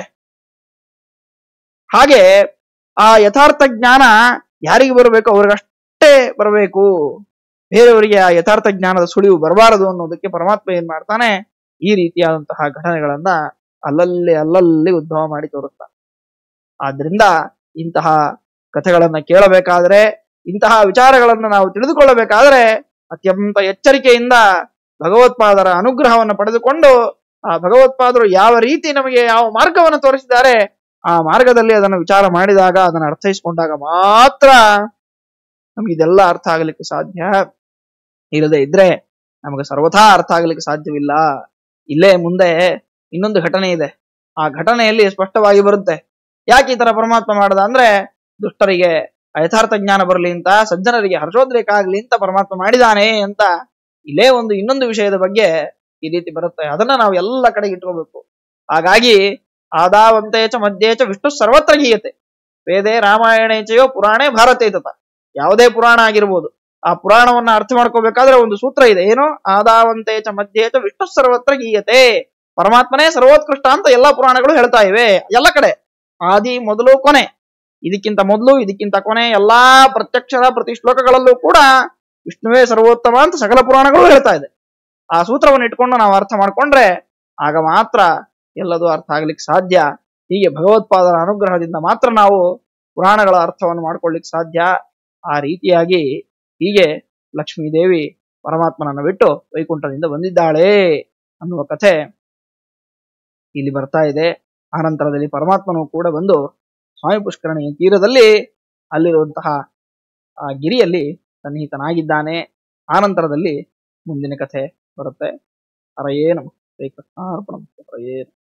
ಹಾಗೆ ಆ ಯಥಾರ್ಥ ಜ್ಞಾನ ಯಾರಿಗೆ ಬರಬೇಕು ಅವ್ರಿಗಷ್ಟೇ ಬರಬೇಕು ಬೇರೆಯವರಿಗೆ ಆ ಯಥಾರ್ಥ ಜ್ಞಾನದ ಸುಳಿವು ಬರಬಾರದು ಅನ್ನೋದಕ್ಕೆ ಪರಮಾತ್ಮ ಏನ್ ಮಾಡ್ತಾನೆ ಈ ರೀತಿಯಾದಂತಹ ಘಟನೆಗಳನ್ನ ಅಲ್ಲಲ್ಲಿ ಅಲ್ಲಲ್ಲಿ ಉದ್ಭವ ಮಾಡಿ ತೋರಿಸ್ತಾನೆ ಆದ್ರಿಂದ ಇಂತಹ ಕಥೆಗಳನ್ನ ಕೇಳಬೇಕಾದ್ರೆ ಇಂತಹ ವಿಚಾರಗಳನ್ನ ನಾವು ತಿಳಿದುಕೊಳ್ಳಬೇಕಾದ್ರೆ ಅತ್ಯಂತ ಎಚ್ಚರಿಕೆಯಿಂದ ಭಗವತ್ಪಾದರ ಅನುಗ್ರಹವನ್ನು ಪಡೆದುಕೊಂಡು ಆ ಭಗವತ್ಪಾದರು ಯಾವ ರೀತಿ ನಮಗೆ ಯಾವ ಮಾರ್ಗವನ್ನು ತೋರಿಸಿದ್ದಾರೆ ಆ ಮಾರ್ಗದಲ್ಲಿ ಅದನ್ನು ವಿಚಾರ ಮಾಡಿದಾಗ ಅದನ್ನು ಅರ್ಥೈಸಿಕೊಂಡಾಗ ಮಾತ್ರ ನಮ್ಗೆ ಇದೆಲ್ಲ ಅರ್ಥ ಆಗಲಿಕ್ಕೆ ಸಾಧ್ಯ ಇಲ್ಲದೆ ಇದ್ರೆ ನಮಗೆ ಸರ್ವಥಾ ಅರ್ಥ ಆಗಲಿಕ್ಕೆ ಸಾಧ್ಯವಿಲ್ಲ ಇಲ್ಲೇ ಮುಂದೆ ಇನ್ನೊಂದು ಘಟನೆ ಇದೆ ಆ ಘಟನೆಯಲ್ಲಿ ಸ್ಪಷ್ಟವಾಗಿ ಬರುತ್ತೆ ಯಾಕೆ ಈ ತರ ಪರಮಾತ್ಮ ಮಾಡದ ಅಂದ್ರೆ ದುಷ್ಟರಿಗೆ ಯಥಾರ್ಥ ಜ್ಞಾನ ಬರಲಿ ಅಂತ ಸಜ್ಜನರಿಗೆ ಹರ್ಷೋದ್ರೇಕ ಆಗ್ಲಿ ಅಂತ ಪರಮಾತ್ಮ ಮಾಡಿದಾನೆ ಅಂತ ಇಲ್ಲೇ ಒಂದು ಇನ್ನೊಂದು ವಿಷಯದ ಬಗ್ಗೆ ಈ ರೀತಿ ಬರುತ್ತೆ ಅದನ್ನ ನಾವು ಎಲ್ಲ ಕಡೆಗೆ ಇಟ್ಕೋಬೇಕು ಹಾಗಾಗಿ ಆದಾವಂತೇಚ ಮಧ್ಯೇಚ ವಿಷ್ಣು ಸರ್ವತ್ರ ಗೀಯತೆ ವೇದೇ ರಾಮಾಯಣೇಚಯೋ ಪುರಾಣೇ ಭಾರತೇ ತತ ಯಾವುದೇ ಪುರಾಣ ಆಗಿರ್ಬೋದು ಆ ಪುರಾಣವನ್ನ ಅರ್ಥ ಮಾಡ್ಕೋಬೇಕಾದ್ರೆ ಒಂದು ಸೂತ್ರ ಇದೆ ಏನು ಆದಾವಂತೇಚ ಮಧ್ಯೇಚ ವಿಷ್ಣು ಸರ್ವತ್ರ ಗೀಯತೆ ಪರಮಾತ್ಮನೇ ಸರ್ವೋತ್ಕೃಷ್ಟ ಅಂತ ಎಲ್ಲಾ ಪುರಾಣಗಳು ಹೇಳ್ತಾ ಇವೆ ಎಲ್ಲ ಕಡೆ ಆದಿ ಮೊದಲು ಕೊನೆ ಇದಕ್ಕಿಂತ ಮೊದಲು ಇದಕ್ಕಿಂತ ಕೊನೆ ಎಲ್ಲಾ ಪ್ರತ್ಯಕ್ಷರ ಪ್ರತಿ ಶ್ಲೋಕಗಳಲ್ಲೂ ಕೂಡ ವಿಷ್ಣುವೇ ಸರ್ವೋತ್ತಮ ಅಂತ ಸಕಲ ಪುರಾಣಗಳು ಹೇಳ್ತಾ ಇದೆ ಆ ಸೂತ್ರವನ್ನು ಇಟ್ಕೊಂಡು ನಾವು ಅರ್ಥ ಮಾಡ್ಕೊಂಡ್ರೆ ಆಗ ಮಾತ್ರ ಎಲ್ಲದೂ ಅರ್ಥ ಆಗ್ಲಿಕ್ಕೆ ಸಾಧ್ಯ ಹೀಗೆ ಭಗವತ್ಪಾದರ ಅನುಗ್ರಹದಿಂದ ಮಾತ್ರ ನಾವು ಪುರಾಣಗಳ ಅರ್ಥವನ್ನು ಮಾಡ್ಕೊಳ್ಳಿಕ್ಕೆ ಸಾಧ್ಯ ಆ ರೀತಿಯಾಗಿ ಹೀಗೆ ಲಕ್ಷ್ಮೀದೇವಿ ಪರಮಾತ್ಮನನ್ನು ಬಿಟ್ಟು ವೈಕುಂಠದಿಂದ ಬಂದಿದ್ದಾಳೆ ಅನ್ನುವ ಕಥೆ ಇಲ್ಲಿ ಬರ್ತಾ ಇದೆ ಆನಂತರದಲ್ಲಿ ಪರಮಾತ್ಮನು ಕೂಡ ಬಂದು ಸ್ವಾಮಿ ಪುಷ್ಕರಣಿಯ ತೀರದಲ್ಲಿ ಅಲ್ಲಿರುವಂತಹ ಆ ಗಿರಿಯಲ್ಲಿ ಸನ್ನಿಹಿತನಾಗಿದ್ದಾನೆ ಆನಂತರದಲ್ಲಿ ಮುಂದಿನ ಕಥೆ ಬರುತ್ತೆ ಹರಯೇ ನಮಃ ಶ್ರೀಕೃಷ್ಣಾರ್ಪಣ ಹರಯೇ ನಮಃ.